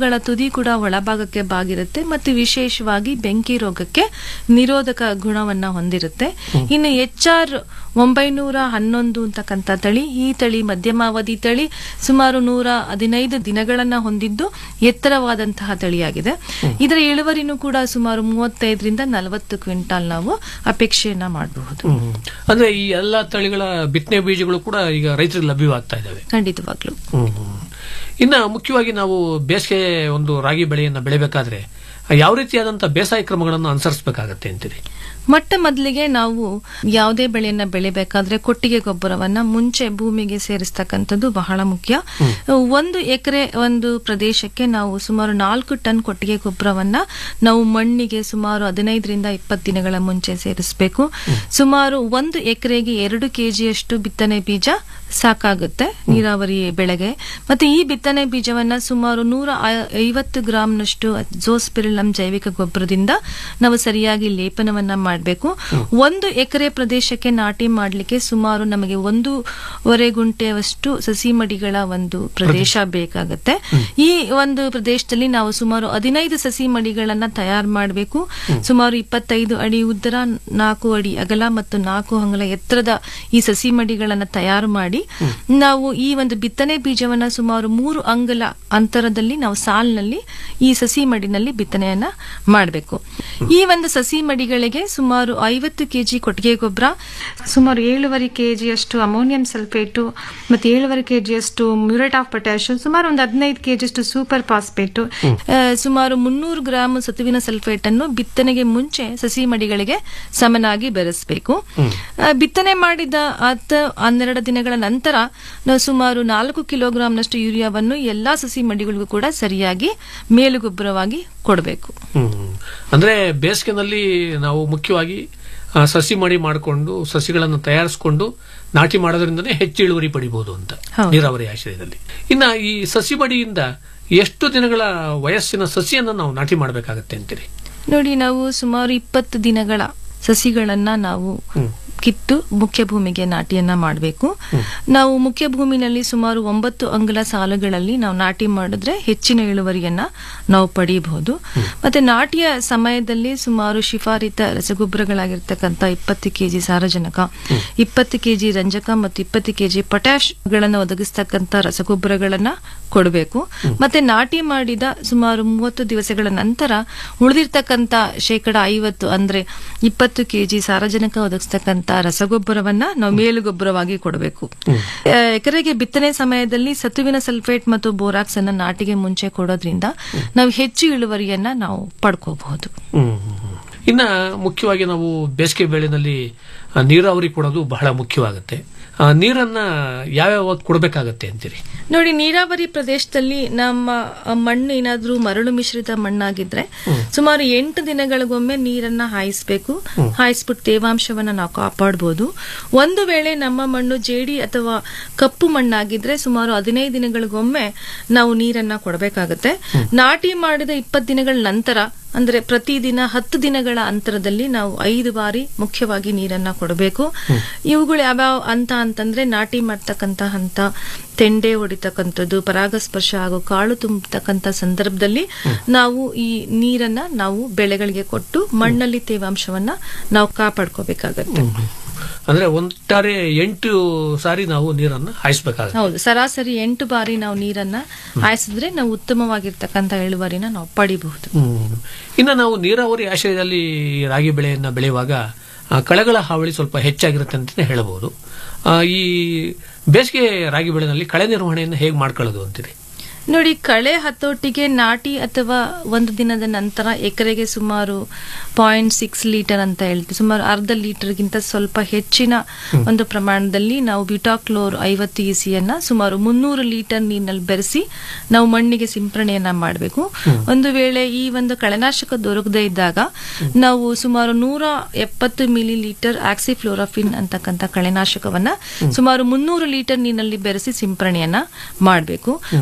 ಪುಷ್ಪಗಳ ತುದಿ ಕೂಡ ಒಳಭಾಗಕ್ಕೆ ಬಾಗಿರುತ್ತೆ ಮತ್ತು ವಿಶೇಷವಾಗಿ ಬೆಂಕಿ ರೋಗಕ್ಕೆ ನಿರೋಧಕ ಗುಣವನ್ನ ಹೊಂದಿರುತ್ತೆ ಇನ್ನು ಎಚ್ ಆರ್ ಒಂಬೈನೂರ ಹನ್ನೊಂದು ಅಂತಕ್ಕಂಥ ತಳಿ ಈ ತಳಿ ಮಧ್ಯಮಾವಧಿ ತಳಿ ಸುಮಾರು ನೂರ ಹದಿನೈದು ದಿನಗಳನ್ನ ಹೊಂದಿದ್ದು ಎತ್ತರವಾದಂತಹ ತಳಿಯಾಗಿದೆ ಇದರ ಇಳುವರಿನೂ ಕೂಡ ಸುಮಾರು ಮೂವತ್ತೈದರಿಂದ ನಲವತ್ತು ಕ್ವಿಂಟಾಲ್ ನಾವು ಅಪೇಕ್ಷೆಯನ್ನ ಮಾಡಬಹುದು ಹ್ಮ್. ಅಂದ್ರೆ ಈ ಎಲ್ಲಾ ತಳಿಗಳ ಬಿತ್ತನೆ ಬೀಜಗಳು ಕೂಡ ಈಗ ರೈತರಿಗೆ ಲಭ್ಯವಾಗ್ತಾ ಇದಾವೆ ಖಂಡಿತವಾಗ್ಲು ಹ್ಮ್, ಹ್ಮ್. ಇನ್ನ ಮುಖ್ಯವಾಗಿ ನಾವು ಬೇಸಿಗೆ ಒಂದು ರಾಗಿ ಬೆಳೆಯನ್ನ ಬೆಳಿಬೇಕಾದ್ರೆ ಯಾವ ರೀತಿಯಾದಂತಹ ಬೇಸಾಯ ಕ್ರಮಗಳನ್ನು ಅನುಸರಿಸಬೇಕಾಗತ್ತೆ ಅಂತೀರಿ ಮೊಟ್ಟ ಮೊದಲಿಗೆ ನಾವು ಯಾವುದೇ ಬೆಳೆಯನ್ನ ಬೆಳಿಬೇಕಾದ್ರೆ ಕೊಟ್ಟಿಗೆ ಗೊಬ್ಬರವನ್ನ ಮುಂಚೆ ಭೂಮಿಗೆ ಸೇರಿಸ್ತಕ್ಕಂಥದ್ದು ಬಹಳ ಮುಖ್ಯ ಒಂದು ಎಕರೆ ಒಂದು ಪ್ರದೇಶಕ್ಕೆ ನಾವು ಸುಮಾರು ನಾಲ್ಕು ಟನ್ ಕೊಟ್ಟಿಗೆ ಗೊಬ್ಬರವನ್ನ ನಾವು ಮಣ್ಣಿಗೆ ಸುಮಾರು ಹದಿನೈದರಿಂದ ಇಪ್ಪತ್ತು ದಿನಗಳ ಮುಂಚೆ ಸೇರಿಸಬೇಕು ಸುಮಾರು ಒಂದು ಎಕರೆಗೆ ಎರಡು ಕೆಜಿಯಷ್ಟು ಬಿತ್ತನೆ ಬೀಜ ಸಾಕಾಗುತ್ತೆ ನೀರಾವರಿ ಬೆಳೆಗೆ ಮತ್ತೆ ಈ ಬಿತ್ತನೆ ಬೀಜವನ್ನ ಸುಮಾರು ನೂರ ಐ- ಐವತ್ತು ಗ್ರಾಂನಷ್ಟು ಜೋಸ್ಪಿರಿಲಂ ಜೈವಿಕ ಗೊಬ್ಬರದಿಂದ ನಾವು ಸರಿಯಾಗಿ ಲೇಪನವನ್ನ ಮಾಡಬೇಕು ಒಂದು ಎಕರೆ ಪ್ರದೇಶಕ್ಕೆ ನಾಟಿ ಮಾಡಲಿಕ್ಕೆ ಸುಮಾರು ನಮಗೆ ಒಂದೂವರೆ ಗುಂಟೆಯಷ್ಟು ಸಸಿ ಮಡಿಗಳ ಒಂದು ಪ್ರದೇಶ ಬೇಕಾಗುತ್ತೆ ಈ ಒಂದು ಪ್ರದೇಶದಲ್ಲಿ ನಾವು ಸುಮಾರು ಹದಿನೈದು ಸಸಿ ಮಡಿಗಳನ್ನ ತಯಾರು ಮಾಡಬೇಕು ಸುಮಾರು ಇಪ್ಪತ್ತೈದು ಅಡಿ ಉದ್ದರ ನಾಲ್ಕು ಅಡಿ ಅಗಲ ಮತ್ತು ನಾಲ್ಕು ಅಂಗಲ ಎತ್ತರದ ಈ ಸಸಿ ಮಡಿಗಳನ್ನ ತಯಾರು ಮಾಡಿ ನಾವು ಈ ಒಂದು ಬಿತ್ತನೆ ಬೀಜವನ್ನ ಸುಮಾರು ಮೂರು ಅಂಗಲ ಅಂತರದಲ್ಲಿ ನಾವು ಸಾಲಿನಲ್ಲಿ ಈ ಸಸಿ ಮಡಿನಲ್ಲಿ ಬಿತ್ತನೆಯನ್ನ ಮಾಡಬೇಕು ಈ ಒಂದು ಸಸಿ ಮಡಿಗಳಿಗೆ ಸುಮಾರು ಐವತ್ತು ಕೆಜಿ ಕೊಟ್ಟಿಗೆ ಗೊಬ್ಬರ ಸುಮಾರು ಏಳುವರೆ ಕೆಜಿಯಷ್ಟು ಅಮೋನಿಯಂ ಸಲ್ಫೇಟು ಮತ್ತೆ ಏಳುವರೆ ಕೆಜಿಯಷ್ಟು ಮ್ಯೂರೇಟ್ ಆಫ್ ಪೊಟ್ಯಾಷಿಯಂ ಸುಮಾರು ಒಂದು ಹದಿನೈದು ಕೆಜಿಯಷ್ಟು ಸೂಪರ್ ಫಾಸ್ಫೇಟು ಆ, ಸುಮಾರು ಮುನ್ನೂರು ಗ್ರಾಮ್ ಸತುವಿನ ಸಲ್ಫೇಟ್ ಅನ್ನು ಬಿತ್ತನೆಗೆ ಮುಂಚೆ ಸಸಿ ಮಡಿಗಳಿಗೆ ಸಮನಾಗಿ ಬೆರೆಸಬೇಕು ಆ, ಬಿತ್ತನೆ ಮಾಡಿದ ಹತ್ತು ಹನ್ನೆರಡು ದಿನಗಳ ನಂತರ ನಾವು ಸುಮಾರು ನಾಲ್ಕು ಕಿಲೋಗ್ರಾಂನಷ್ಟು ಯೂರಿಯಾವನ್ನು ಎಲ್ಲಾ ಸಸಿ ಮಡಿಗಳಿಗೂ ಕೂಡ ಸರಿಯಾಗಿ ಮೇಲುಗೊಬ್ಬರವಾಗಿ ಕೊಡಬೇಕು ಹ್ಮ್. ಅಂದ್ರೆ ಬೇಸಿಗೆನಲ್ಲಿ ನಾವು ಮುಖ್ಯವಾಗಿ ಆ, ಸಸಿ ಮಡಿ ಮಾಡಿಕೊಂಡು ಸಸಿಗಳನ್ನು ತಯಾರಿಸಿಕೊಂಡು ನಾಟಿ ಮಾಡೋದ್ರಿಂದನೇ ಹೆಚ್ಚು ಇಳುವರಿ ಪಡಿಬಹುದು ಅಂತ ಹೌದು. ನೀರಾವರಿ ಆಶ್ರಯದಲ್ಲಿ ಇನ್ನ ಈ ಸಸಿ ಮಡಿಯಿಂದ ಎಷ್ಟು ದಿನಗಳ ವಯಸ್ಸಿನ ಸಸಿಯನ್ನು ನಾವು ನಾಟಿ ಮಾಡಬೇಕಾಗತ್ತೆ ಅಂತೀರಿ ನೋಡಿ ನಾವು ಸುಮಾರು ಇಪ್ಪತ್ತು ದಿನಗಳ ಸಸಿಗಳನ್ನ ನಾವು ಕಿತ್ತು ಮುಖ್ಯ ಭೂಮಿಗೆ ನಾಟಿಯನ್ನ ಮಾಡಬೇಕು ನಾವು ಮುಖ್ಯ ಭೂಮಿನಲ್ಲಿ ಸುಮಾರು ಒಂಬತ್ತು ಅಂಗುಲ ಸಾಲುಗಳಲ್ಲಿ ನಾವು ನಾಟಿ ಮಾಡಿದ್ರೆ ಹೆಚ್ಚಿನ ಇಳುವರಿಯನ್ನ ನಾವು ಪಡೆಯಬಹುದು ಮತ್ತೆ ನಾಟಿಯ ಸಮಯದಲ್ಲಿ ಸುಮಾರು ಶಿಫಾರಿತ ರಸಗೊಬ್ಬರಗಳಾಗಿರ್ತಕ್ಕಂಥ ಇಪ್ಪತ್ತು ಕೆಜಿ ಸಾರಜನಕ ಇಪ್ಪತ್ತು ಕೆಜಿ ರಂಜಕ ಮತ್ತು ಇಪ್ಪತ್ತು ಕೆಜಿ ಪೊಟ್ಯಾಶ್ ಗಳನ್ನ ಒದಗಿಸ್ತಕ್ಕಂಥ ರಸಗೊಬ್ಬರಗಳನ್ನ ಕೊಡಬೇಕು ಮತ್ತೆ ನಾಟಿ ಮಾಡಿದ ಸುಮಾರು ಮೂವತ್ತು ದಿವಸಗಳ ನಂತರ ಉಳಿದಿರ್ತಕ್ಕಂಥ ಶೇಕಡ ಐವತ್ತು ಅಂದ್ರೆ ಇಪ್ಪತ್ತು ಕೆಜಿ ಸಾರಜನಕ ಒದಗಿಸ್ತಕ್ಕಂಥ ರಸಗೊಬ್ಬರವನ್ನ ನಾವು ಮೇಲುಗೊಬ್ಬರವಾಗಿ ಕೊಡಬೇಕು ಆ, ಎಕರೆಗೆ ಬಿತ್ತನೆ ಸಮಯದಲ್ಲಿ ಸತುವಿನ ಸಲ್ಫೇಟ್ ಮತ್ತು ಬೋರಾಕ್ಸ್ ಅನ್ನ ನಾಟಿಗೆ ಮುಂಚೆ ಕೊಡೋದ್ರಿಂದ ನಾವು ಹೆಚ್ಚು ಇಳುವರಿಯನ್ನ ನಾವು ಪಡ್ಕೋಬಹುದು ಹ್ಮ್. ಇನ್ನ ಮುಖ್ಯವಾಗಿ ನಾವು ಬೇಸಿಗೆ ಬೆಳೆನಲ್ಲಿ ಆ, ನೀರಾವರಿ ಕೊಡೋದು ಬಹಳ ಮುಖ್ಯವಾಗುತ್ತೆ ಆ, ನೀರನ್ನ ಯಾವ್ಯಾವ ಕೊಡಬೇಕಾಗತ್ತೆ ಅಂತೀರಿ ನೋಡಿ ನೀರಾವರಿ ಪ್ರದೇಶದಲ್ಲಿ ನಮ್ಮ ಆ, ಮಣ್ಣು ಏನಾದ್ರೂ ಮರಳು ಮಿಶ್ರಿತ ಮಣ್ಣಾಗಿದ್ರೆ ಸುಮಾರು ಎಂಟು ದಿನಗಳಿಗೊಮ್ಮೆ ನೀರನ್ನ ಹಾಯಿಸ್ಬೇಕು ಹಾಯಿಸ್ಬಿಟ್ಟು ತೇವಾಂಶವನ್ನ ನಾವು ಕಾಪಾಡಬಹುದು ಒಂದು ವೇಳೆ ನಮ್ಮ ಮಣ್ಣು ಜೇಡಿ ಅಥವಾ ಕಪ್ಪು ಮಣ್ಣಾಗಿದ್ರೆ ಸುಮಾರು ಹದಿನೈದು ದಿನಗಳಿಗೊಮ್ಮೆ ನಾವು ನೀರನ್ನ ಕೊಡಬೇಕಾಗತ್ತೆ ನಾಟಿ ಮಾಡಿದ ಇಪ್ಪತ್ತು ದಿನಗಳ ನಂತರ ಅಂದ್ರೆ ಪ್ರತಿದಿನ ಹತ್ತು ದಿನಗಳ ಅಂತರದಲ್ಲಿ ನಾವು ಐದು ಬಾರಿ ಮುಖ್ಯವಾಗಿ ನೀರನ್ನ ಕೊಡಬೇಕು ಇವುಗಳು ಯಾವ್ಯಾವ ಅಂತ ಅಂತಂದ್ರೆ ನಾಟಿ ಮಾಡ್ತಕ್ಕಂತ ಹಂತ ತೆಂಡೆ ಹೊಡಿತಕ್ಕಂಥದ್ದು ಪರಾಗಸ್ಪರ್ಶ ಹಾಗೂ ಕಾಳು ತುಂಬತಕ್ಕಂತ ಸಂದರ್ಭದಲ್ಲಿ ನಾವು ಈ ನೀರನ್ನ ನಾವು ಬೆಳೆಗಳಿಗೆ ಕೊಟ್ಟು ಮಣ್ಣಲ್ಲಿ ತೇವಾಂಶವನ್ನ ನಾವು ಕಾಪಾಡ್ಕೋಬೇಕಾಗತ್ತೆ ಅಂದ್ರೆ ಒಟ್ಟಾರೆ ಎಂಟು ಸಾರಿ ನಾವು ನೀರನ್ನ ಹಾಯಿಸಬೇಕಾಗುತ್ತೆ ಹೌದು ಸರಾಸರಿ ಎಂಟು ಬಾರಿ ನಾವು ನೀರನ್ನ ಹಾಯಿಸಿದ್ರೆ ನಾವು ಉತ್ತಮವಾಗಿರ್ತಕ್ಕಂಥ ಇಳುವರಿನ ನಾವು ಪಡಿಬಹುದು ಹ್ಮ್. ಇನ್ನು ನಾವು ನೀರಾವರಿ ಆಶ್ರಯದಲ್ಲಿ ರಾಗಿ ಬೆಳೆಯನ್ನ ಬೆಳೆಯುವಾಗ ಆ, ಕಳೆಗಳ ಹಾವಳಿ ಸ್ವಲ್ಪ ಹೆಚ್ಚಾಗಿರುತ್ತೆ ಅಂತಾನೆ ಹೇಳಬಹುದು ಆ, ಈ ಬೇಸಿಗೆ ರಾಗಿ ಬೆಳೆನಲ್ಲಿ ಕಳೆ ನಿರ್ವಹಣೆಯನ್ನು ಹೇಗೆ ಮಾಡ್ಕೊಳ್ಳೋದು ಅಂತೀರಿ ನೋಡಿ ಕಳೆ ಹತೋಟಿಗೆ ನಾಟಿ ಅಥವಾ ಒಂದು ದಿನದ ನಂತರ ಎಕರೆಗೆ ಸುಮಾರು ಪಾಯಿಂಟ್ ಸಿಕ್ಸ್ ಲೀಟರ್ ಅಂತ ಹೇಳ್ತೀವಿ ಸುಮಾರು ಅರ್ಧ ಲೀಟರ್ಗಿಂತ ಸ್ವಲ್ಪ ಹೆಚ್ಚಿನ ಒಂದು ಪ್ರಮಾಣದಲ್ಲಿ ನಾವು ಬ್ಯೂಟಾಕ್ಲೋರ್ ಐವತ್ತು ಇಸಿಯನ್ನ ಸುಮಾರು ಮುನ್ನೂರು ಲೀಟರ್ ನೀರಿನಲ್ಲಿ ಬೆರೆಸಿ ನಾವು ಮಣ್ಣಿಗೆ ಸಿಂಪರಣೆಯನ್ನ ಮಾಡಬೇಕು ಒಂದು ವೇಳೆ ಈ ಒಂದು ಕಳೆನಾಶಕ ದೊರಕದೇ ಇದ್ದಾಗ ನಾವು ಸುಮಾರು ನೂರ ಎಪ್ಪತ್ತು ಮಿಲಿ ಲೀಟರ್ ಆಕ್ಸಿಫ್ಲೋರಾಫಿನ್ ಅಂತಕ್ಕಂಥ ಕಳೆನಾಶಕವನ್ನ ಸುಮಾರು ಮುನ್ನೂರು ಲೀಟರ್ ನೀರಿನಲ್ಲಿ ಬೆರೆಸಿ ಸಿಂಪರಣೆಯನ್ನ ಮಾಡಬೇಕು ಮತ್ತೆ ಮುಖ್ಯ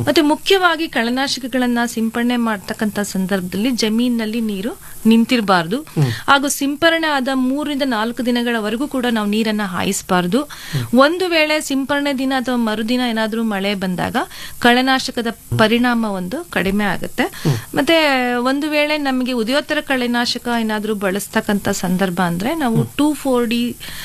ಮುಖ್ಯವಾಗಿ ಕಳೆನಾಶಕಗಳನ್ನ ಸಿಂಪಡಣೆ ಮಾಡ್ತಕ್ಕಂತ ಸಂದರ್ಭದಲ್ಲಿ ಜಮೀನಿನಲ್ಲಿ ನೀರು ನಿಂತಿರಬಾರ್ದು ಹಾಗೂ ಸಿಂಪರಣೆ ಆದ ಮೂರರಿಂದ ನಾಲ್ಕು ದಿನಗಳವರೆಗೂ ಕೂಡ ನಾವು ನೀರನ್ನ ಹಾಯಿಸಬಾರ್ದು ಒಂದು ವೇಳೆ ಸಿಂಪರಣೆ ದಿನ ಅಥವಾ ಮರುದಿನ ಏನಾದ್ರೂ ಮಳೆ ಬಂದಾಗ ಕಳೆನಾಶಕದ ಪರಿಣಾಮ ಒಂದು ಕಡಿಮೆ ಆಗುತ್ತೆ ಮತ್ತೆ ಒಂದು ವೇಳೆ ನಮಗೆ ಉದಯೋತ್ತರ ಕಳೆನಾಶಕ ಏನಾದ್ರೂ ಬಳಸ್ತಕ್ಕಂತ ಸಂದರ್ಭ ಅಂದ್ರೆ ನಾವು ಟೂ ಫೋರ್ ಡಿ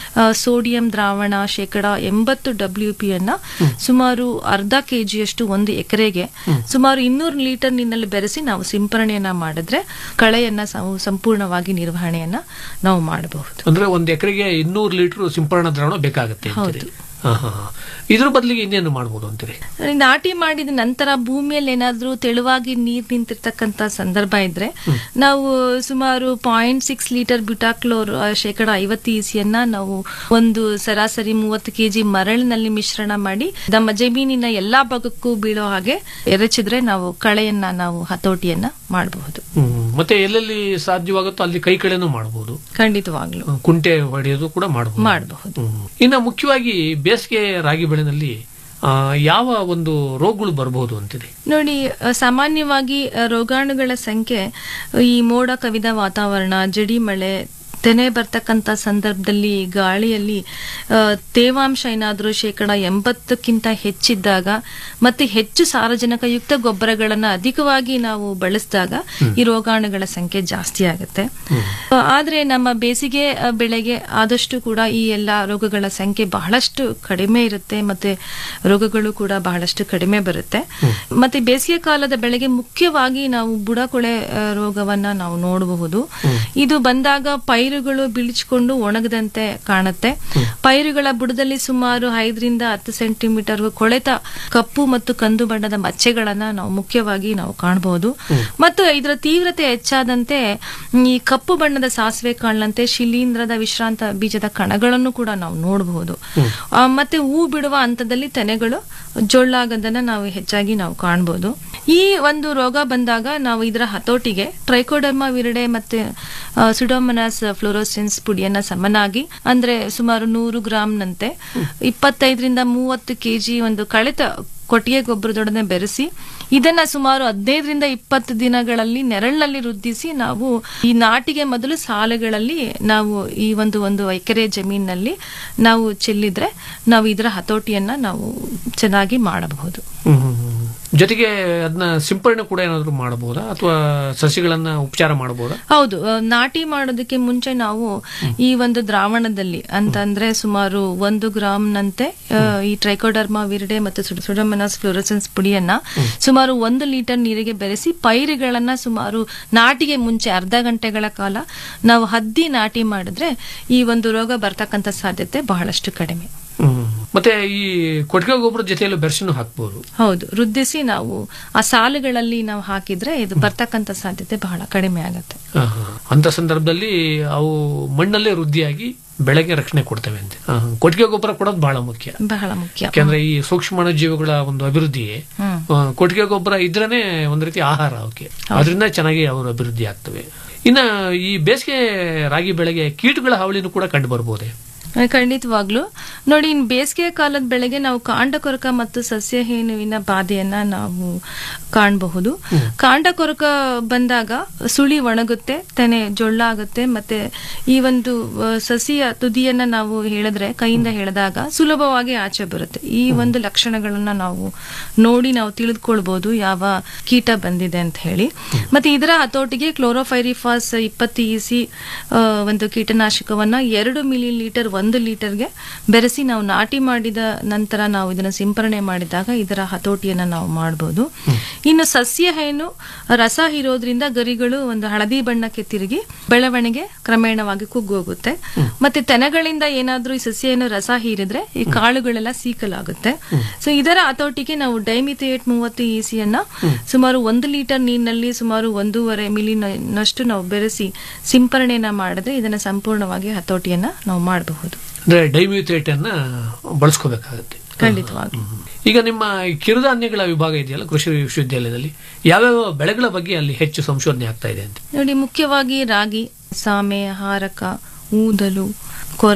ಸೋಡಿಯಂ ದ್ರಾವಣ ಶೇಕಡ ಎಂಬತ್ತು ಡಬ್ಲ್ಯೂ ಪಿ ಅನ್ನ ಸುಮಾರು ಅರ್ಧ ಕೆಜಿಯಷ್ಟು ಒಂದು ಎಕರೆಗೆ ಸುಮಾರು ಇನ್ನೂರು ಲೀಟರ್ ನೀರಿನಲ್ಲಿ ಬೆರೆಸಿ ನಾವು ಸಿಂಪರಣೆಯನ್ನ ಮಾಡಿದ್ರೆ ಕಳೆಯನ್ನ ನಾವು ಸಂಪೂರ್ಣವಾಗಿ ನಿರ್ವಹಣೆಯನ್ನ ನಾವು ಮಾಡಬಹುದು ಅಂದ್ರೆ ಒಂದ್ ಎಕರೆಗೆ ಇನ್ನೂರು ಲೀಟರ್ ಸಿಂಪರಣಾ ದ್ರಾವಣ ಬೇಕಾಗುತ್ತೆ ಅಂತೀರಿ. ಹಾ, ಹಾ, ಹಾ. ಇದ್ರ ಬದಲಿಗೆ ಇನ್ನೇನು ಮಾಡ್ಬೋದು ಅಂತೀರಿ ನಾಟಿ ಮಾಡಿದ ನಂತರ ಭೂಮಿಯಲ್ಲಿ ಏನಾದ್ರೂ ತೆಳುವಾಗಿ ನೀರ್ ನಿಂತಿರ್ತಕ್ಕಂತ ಸಂದರ್ಭ ಇದ್ರೆ ನಾವು ಸುಮಾರು ಪಾಯಿಂಟ್ ಸಿಕ್ಸ್ ಲೀಟರ್ ಬ್ಯುಟಾಕ್ಲೋರ್ ಶೇಕಡ ಐವತ್ತು ಇಸಿಯನ್ನ ನಾವು ಒಂದು ಸರಾಸರಿ ಮೂವತ್ತು ಕೆಜಿ ಮರಳಿನಲ್ಲಿ ಮಿಶ್ರಣ ಮಾಡಿ ನಮ್ಮ ಜಮೀನಿನ ಎಲ್ಲಾ ಭಾಗಕ್ಕೂ ಬೀಳೋ ಹಾಗೆ ಎರಚಿದ್ರೆ ನಾವು ಕಳೆಯನ್ನ ನಾವು ಹತೋಟಿಯನ್ನ ಮಾಡಬಹುದು ಹ್ಮ್. ಮತ್ತೆ ಎಲ್ಲೆಲ್ಲಿ ಸಾಧ್ಯವಾಗುತ್ತೋ ಅಲ್ಲಿ ಕೈ ಕಳೆನೂ ಮಾಡಬಹುದು ಖಂಡಿತವಾಗ್ಲು ಕುಂಟೆ ಹೊಡೆಯೋದು ಕೂಡ ಮಾಡಬಹುದು ಮಾಡಬಹುದು ಇನ್ನು ಮುಖ್ಯವಾಗಿ ಬೇಸಿಗೆ ರಾಗಿ ಬೆಳೆನಲ್ಲಿ ಆ, ಯಾವ ಒಂದು ರೋಗಗಳು ಬರಬಹುದು ಅಂತೀರಿ ನೋಡಿ ಅ, ಸಾಮಾನ್ಯವಾಗಿ ಅ, ರೋಗಾಣುಗಳ ಸಂಖ್ಯೆ ಈ ಮೋಡ ಕವಿದ ವಾತಾವರಣ ಜಡಿ ಮಳೆ ತೆನೆ ಬರ್ತಕ್ಕಂಥ ಸಂದರ್ಭದಲ್ಲಿ ಗಾಳಿಯಲ್ಲಿ ಆ, ತೇವಾಂಶ ಏನಾದರೂ ಶೇಕಡ ಎಂಬತ್ತಕ್ಕಿಂತ ಹೆಚ್ಚಿದ್ದಾಗ ಮತ್ತೆ ಹೆಚ್ಚು ಸಾರಜನಕಯುಕ್ತ ಗೊಬ್ಬರಗಳನ್ನು ಅಧಿಕವಾಗಿ ನಾವು ಬಳಸಿದಾಗ ಈ ರೋಗಾಣುಗಳ ಸಂಖ್ಯೆ ಜಾಸ್ತಿ ಆಗುತ್ತೆ ಆ, ಆದ್ರೆ ನಮ್ಮ ಬೇಸಿಗೆ ಆ, ಬೆಳೆಗೆ ಆದಷ್ಟು ಕೂಡ ಈ ಎಲ್ಲ ರೋಗಗಳ ಸಂಖ್ಯೆ ಬಹಳಷ್ಟು ಕಡಿಮೆ ಇರುತ್ತೆ ಮತ್ತೆ ರೋಗಗಳು ಕೂಡ ಬಹಳಷ್ಟು ಕಡಿಮೆ ಬರುತ್ತೆ ಮತ್ತೆ ಬೇಸಿಗೆ ಕಾಲದ ಬೆಳೆಗೆ ಮುಖ್ಯವಾಗಿ ನಾವು ಬುಡಕೊಳೆ ಆ, ರೋಗವನ್ನ ನಾವು ನೋಡಬಹುದು ಇದು ಬಂದಾಗ ಪೈರುಗಳು ಬಿಳಿಚಿಕೊಂಡು ಒಣಗದಂತೆ ಕಾಣುತ್ತೆ ಪೈರುಗಳ ಬುಡದಲ್ಲಿ ಸುಮಾರು ಐದರಿಂದ ಹತ್ತು ಸೆಂಟಿಮೀಟರ್ ಕೊಳೆತ ಕಪ್ಪು ಮತ್ತು ಕಂದು ಬಣ್ಣದ ಮಚ್ಚೆಗಳನ್ನ ನಾವು ಮುಖ್ಯವಾಗಿ ನಾವು ಕಾಣಬಹುದು ಮತ್ತು ಇದರ ತೀವ್ರತೆ ಹೆಚ್ಚಾದಂತೆ ಈ ಕಪ್ಪು ಬಣ್ಣದ ಸಾಸಿವೆ ಕಾಳಿನಂತೆ ಶಿಲೀಂಧ್ರದ ವಿಶ್ರಾಂತ ಬೀಜದ ಕಣಗಳನ್ನು ಕೂಡ ನಾವು ನೋಡಬಹುದು ಆ, ಮತ್ತೆ ಹೂ ಬಿಡುವ ಹಂತದಲ್ಲಿ ತೆನೆಗಳು ಜೊಳ್ಳಾಗೋದನ್ನ ನಾವು ಹೆಚ್ಚಾಗಿ ನಾವು ಕಾಣಬಹುದು ಈ ಒಂದು ರೋಗ ಬಂದಾಗ ನಾವು ಇದರ ಹತೋಟಿಗೆ ಟ್ರೈಕೋಡರ್ಮಾ ವಿರಡೆ ಮತ್ತೆ ಸುಡೋಮನಾಸ್ ಫ್ಲೋರೋಸಿನ್ಸ್ ಪುಡಿಯನ್ನ ಸಮನಾಗಿ ಅಂದ್ರೆ ಸುಮಾರು ನೂರು ಗ್ರಾಂನಂತೆ ಇಪ್ಪತ್ತೈದರಿಂದ ಮೂವತ್ತು ಕೆಜಿ ಒಂದು ಕಳೆತ ಕೊಟ್ಟಿಗೆ ಗೊಬ್ಬರದೊಡನೆ ಬೆರೆಸಿ ಇದನ್ನ ಸುಮಾರು ಹದಿನೈದರಿಂದ ಇಪ್ಪತ್ತು ದಿನಗಳಲ್ಲಿ ನೆರಳಿನಲ್ಲಿ ವೃದ್ಧಿಸಿ ನಾವು ಈ ನಾಟಿಗೆ ಮೊದಲು ಸಾಲುಗಳಲ್ಲಿ ನಾವು ಈ ಒಂದು ಒಂದು ಎಕರೆ ಜಮೀನಿನಲ್ಲಿ ನಾವು ಚೆಲ್ಲಿದ್ರೆ ನಾವು ಇದರ ಹತೋಟಿಯನ್ನ ನಾವು ಚೆನ್ನಾಗಿ ಮಾಡಬಹುದು ಹ್ಮ್, ಹ್ಮ್, ಹ್ಮ್. ಜೊತೆಗೆ ಅದನ್ನ ಸಿಂಪರಣೆ ಕೂಡ ಏನಾದ್ರು ಮಾಡಬಹುದಾ ಅಥವಾ ಸಸಿಗಳನ್ನ ಉಪಚಾರ ಮಾಡಬಹುದಾ ಹೌದು ಆ, ನಾಟಿ ಮಾಡೋದಕ್ಕೆ ಮುಂಚೆ ನಾವು ಈ ಒಂದು ದ್ರಾವಣದಲ್ಲಿ ಅಂತಂದ್ರೆ ಸುಮಾರು ಒಂದು ಗ್ರಾಮ್ನಂತೆ ಆ, ಈ ಟ್ರೈಕೋಡರ್ಮಾ ವಿರಿಡೆ ಮತ್ತು ಸುಡಮನಸ್ ಫ್ಲೋರಸೆನ್ಸ್ ಪುಡಿಯನ್ನ ಸುಮಾರು ಒಂದು ಲೀಟರ್ ನೀರಿಗೆ ಬೆರೆಸಿ ಪೈರುಗಳನ್ನ ಸುಮಾರು ನಾಟಿಗೆ ಮುಂಚೆ ಅರ್ಧ ಗಂಟೆಗಳ ಕಾಲ ನಾವು ಹದ್ದಿ ನಾಟಿ ಮಾಡಿದ್ರೆ ಈ ಒಂದು ರೋಗ ಬರ್ತಕ್ಕಂಥ ಸಾಧ್ಯತೆ ಬಹಳಷ್ಟು ಕಡಿಮೆ ಹ್ಮ್. ಮತ್ತೆ ಈ ಕೊಟ್ಟಿಗೆ ಗೊಬ್ಬರದ ಜೊತೆಯಲ್ಲೂ ಬೆರೆಸಿನೂ ಹಾಕ್ಬೋದು ಹೌದು ವೃದ್ಧಿಸಿ ನಾವು ಆ ಸಾಲುಗಳಲ್ಲಿ ನಾವು ಹಾಕಿದ್ರೆ ಇದು ಬರ್ತಕ್ಕಂಥ ಸಾಧ್ಯತೆ ಬಹಳ ಕಡಿಮೆ ಆಗುತ್ತೆ ಆಹಾ. ಅಂತ ಸಂದರ್ಭದಲ್ಲಿ ಅವು ಮಣ್ಣಲ್ಲೇ ವೃದ್ಧಿಯಾಗಿ ಬೆಳೆಗೆ ರಕ್ಷಣೆ ಕೊಡ್ತವೆ ಅಂತ ಆಹಾ. ಕೊಟ್ಟಿಗೆ ಗೊಬ್ಬರ ಕೊಡೋದು ಬಹಳ ಮುಖ್ಯ ಬಹಳ ಮುಖ್ಯ ಯಾಕೆಂದ್ರೆ ಈ ಸೂಕ್ಷ್ಮ ಜೀವಿಗಳ ಒಂದು ಅಭಿವೃದ್ಧಿ ಹ್ಮ್. ಆ, ಕೊಟ್ಟಿಗೆ ಗೊಬ್ಬರ ಇದ್ರೇನೆ ಒಂದ್ ರೀತಿ ಆಹಾರ ಅವಕ್ಕೆ ಅದರಿಂದ ಚೆನ್ನಾಗಿ ಅವರು ಅಭಿವೃದ್ಧಿ ಆಗ್ತವೆ ಇನ್ನ ಈ ಬೇಸಿಗೆ ರಾಗಿ ಬೆಳೆಗೆ ಕೀಟಗಳ ಹಾವಳಿನೂ ಕೂಡ ಕಂಡು ಬರ್ಬೋದೆ ಖಂಡಿತವಾಗ್ಲು ನೋಡಿ ಇನ್ ಬೇಸಿಗೆ ಕಾಲದ ಬೆಳೆಗೆ ನಾವು ಕಾಂಡ ಕೊರಕ ಮತ್ತು ಸಸ್ಯ ಹೇನುವಿನ ಬಾಧೆಯನ್ನ ನಾವು ಕಾಣಬಹುದು ಕಾಂಡ ಕೊರಕ ಬಂದಾಗ ಸುಳಿ ಒಣಗುತ್ತೆ ತೆನೆ ಜೊಳ್ಳಾಗುತ್ತೆ ಮತ್ತೆ ಈ ಒಂದು ಆ, ಸಸಿಯ ತುದಿಯನ್ನ ನಾವು ಹೇಳಿದ್ರೆ ಕೈಯಿಂದ ಹೇಳಿದಾಗ ಸುಲಭವಾಗಿ ಆಚೆ ಬರುತ್ತೆ ಈ ಒಂದು ಲಕ್ಷಣಗಳನ್ನ ನಾವು ನೋಡಿ ನಾವು ತಿಳಿದುಕೊಳ್ಬಹುದು ಯಾವ ಕೀಟ ಬಂದಿದೆ ಅಂತ ಹೇಳಿ ಮತ್ತೆ ಇದರ ಹತೋಟಿಗೆ ಕ್ಲೋರೋಫೈರಿಫಾಸ್ ಇಪ್ಪತ್ತು ಇಸಿ ಒಂದು ಕೀಟನಾಶಕವನ್ನ ಎರಡು ಮಿಲಿ ಲೀಟರ್ ಒಂದು ಲೀಟರ್ಗೆ ಬೆರೆಸಿ ನಾವು ನಾಟಿ ಮಾಡಿದ ನಂತರ ನಾವು ಇದನ್ನ ಸಿಂಪರಣೆ ಮಾಡಿದಾಗ ಇದರ ಹತೋಟಿಯನ್ನ ನಾವು ಮಾಡಬಹುದು ಇನ್ನು ಸಸ್ಯ ಹೇನು ರಸ ಹೀರೋದ್ರಿಂದ ಗರಿಗಳು ಒಂದು ಹಳದಿ ಬಣ್ಣಕ್ಕೆ ತಿರುಗಿ ಬೆಳವಣಿಗೆ ಕ್ರಮೇಣವಾಗಿ ಕುಗ್ಗೋಗುತ್ತೆ ಮತ್ತೆ ತೆನೆಗಳಿಂದ ಏನಾದ್ರೂ ಈ ಸಸ್ಯವನ್ನು ರಸ ಹೀರಿದ್ರೆ ಈ ಕಾಳುಗಳೆಲ್ಲ ಸೀಕಲಾಗುತ್ತೆ ಸೊ ಇದರ ಹತೋಟಿಗೆ ನಾವು ಡೈಮಿಥಿಯೇಟ್ ಮೂವತ್ತು ಇಸಿಯನ್ನ ಸುಮಾರು ಒಂದು ಲೀಟರ್ ನೀರಿನಲ್ಲಿ ಸುಮಾರು ಒಂದೂವರೆ ಮಿಲಿನಷ್ಟು ನಾವು ಬೆರೆಸಿ ಸಿಂಪರಣೆಯನ್ನ ಮಾಡಿದ್ರೆ ಇದನ್ನ ಸಂಪೂರ್ಣವಾಗಿ ಹತೋಟಿಯನ್ನ ನಾವು ಮಾಡಬಹುದು ಅಂದ್ರೆ ಡೈಮ್ಯೂಥೇಟ್ ಅನ್ನ ಬಳಸ್ಕೋಬೇಕಾಗತ್ತೆ ಖಂಡಿತವಾಗಿ ಈಗ ನಿಮ್ಮ ಈ ಕಿರುಧಾನ್ಯಗಳ ವಿಭಾಗ ಇದೆಯಲ್ಲ ಕೃಷಿ ವಿಶ್ವವಿದ್ಯಾಲಯದಲ್ಲಿ ಯಾವ್ಯಾವ ಬೆಳೆಗಳ ಬಗ್ಗೆ ಅಲ್ಲಿ ಹೆಚ್ಚು ಸಂಶೋಧನೆ ಆಗ್ತಾ ಇದೆ ಅಂತ ನೋಡಿ ಮುಖ್ಯವಾಗಿ ರಾಗಿ ಸಾಮೆ ಹಾರಕ ಊದಲು ಕೊರಲೆ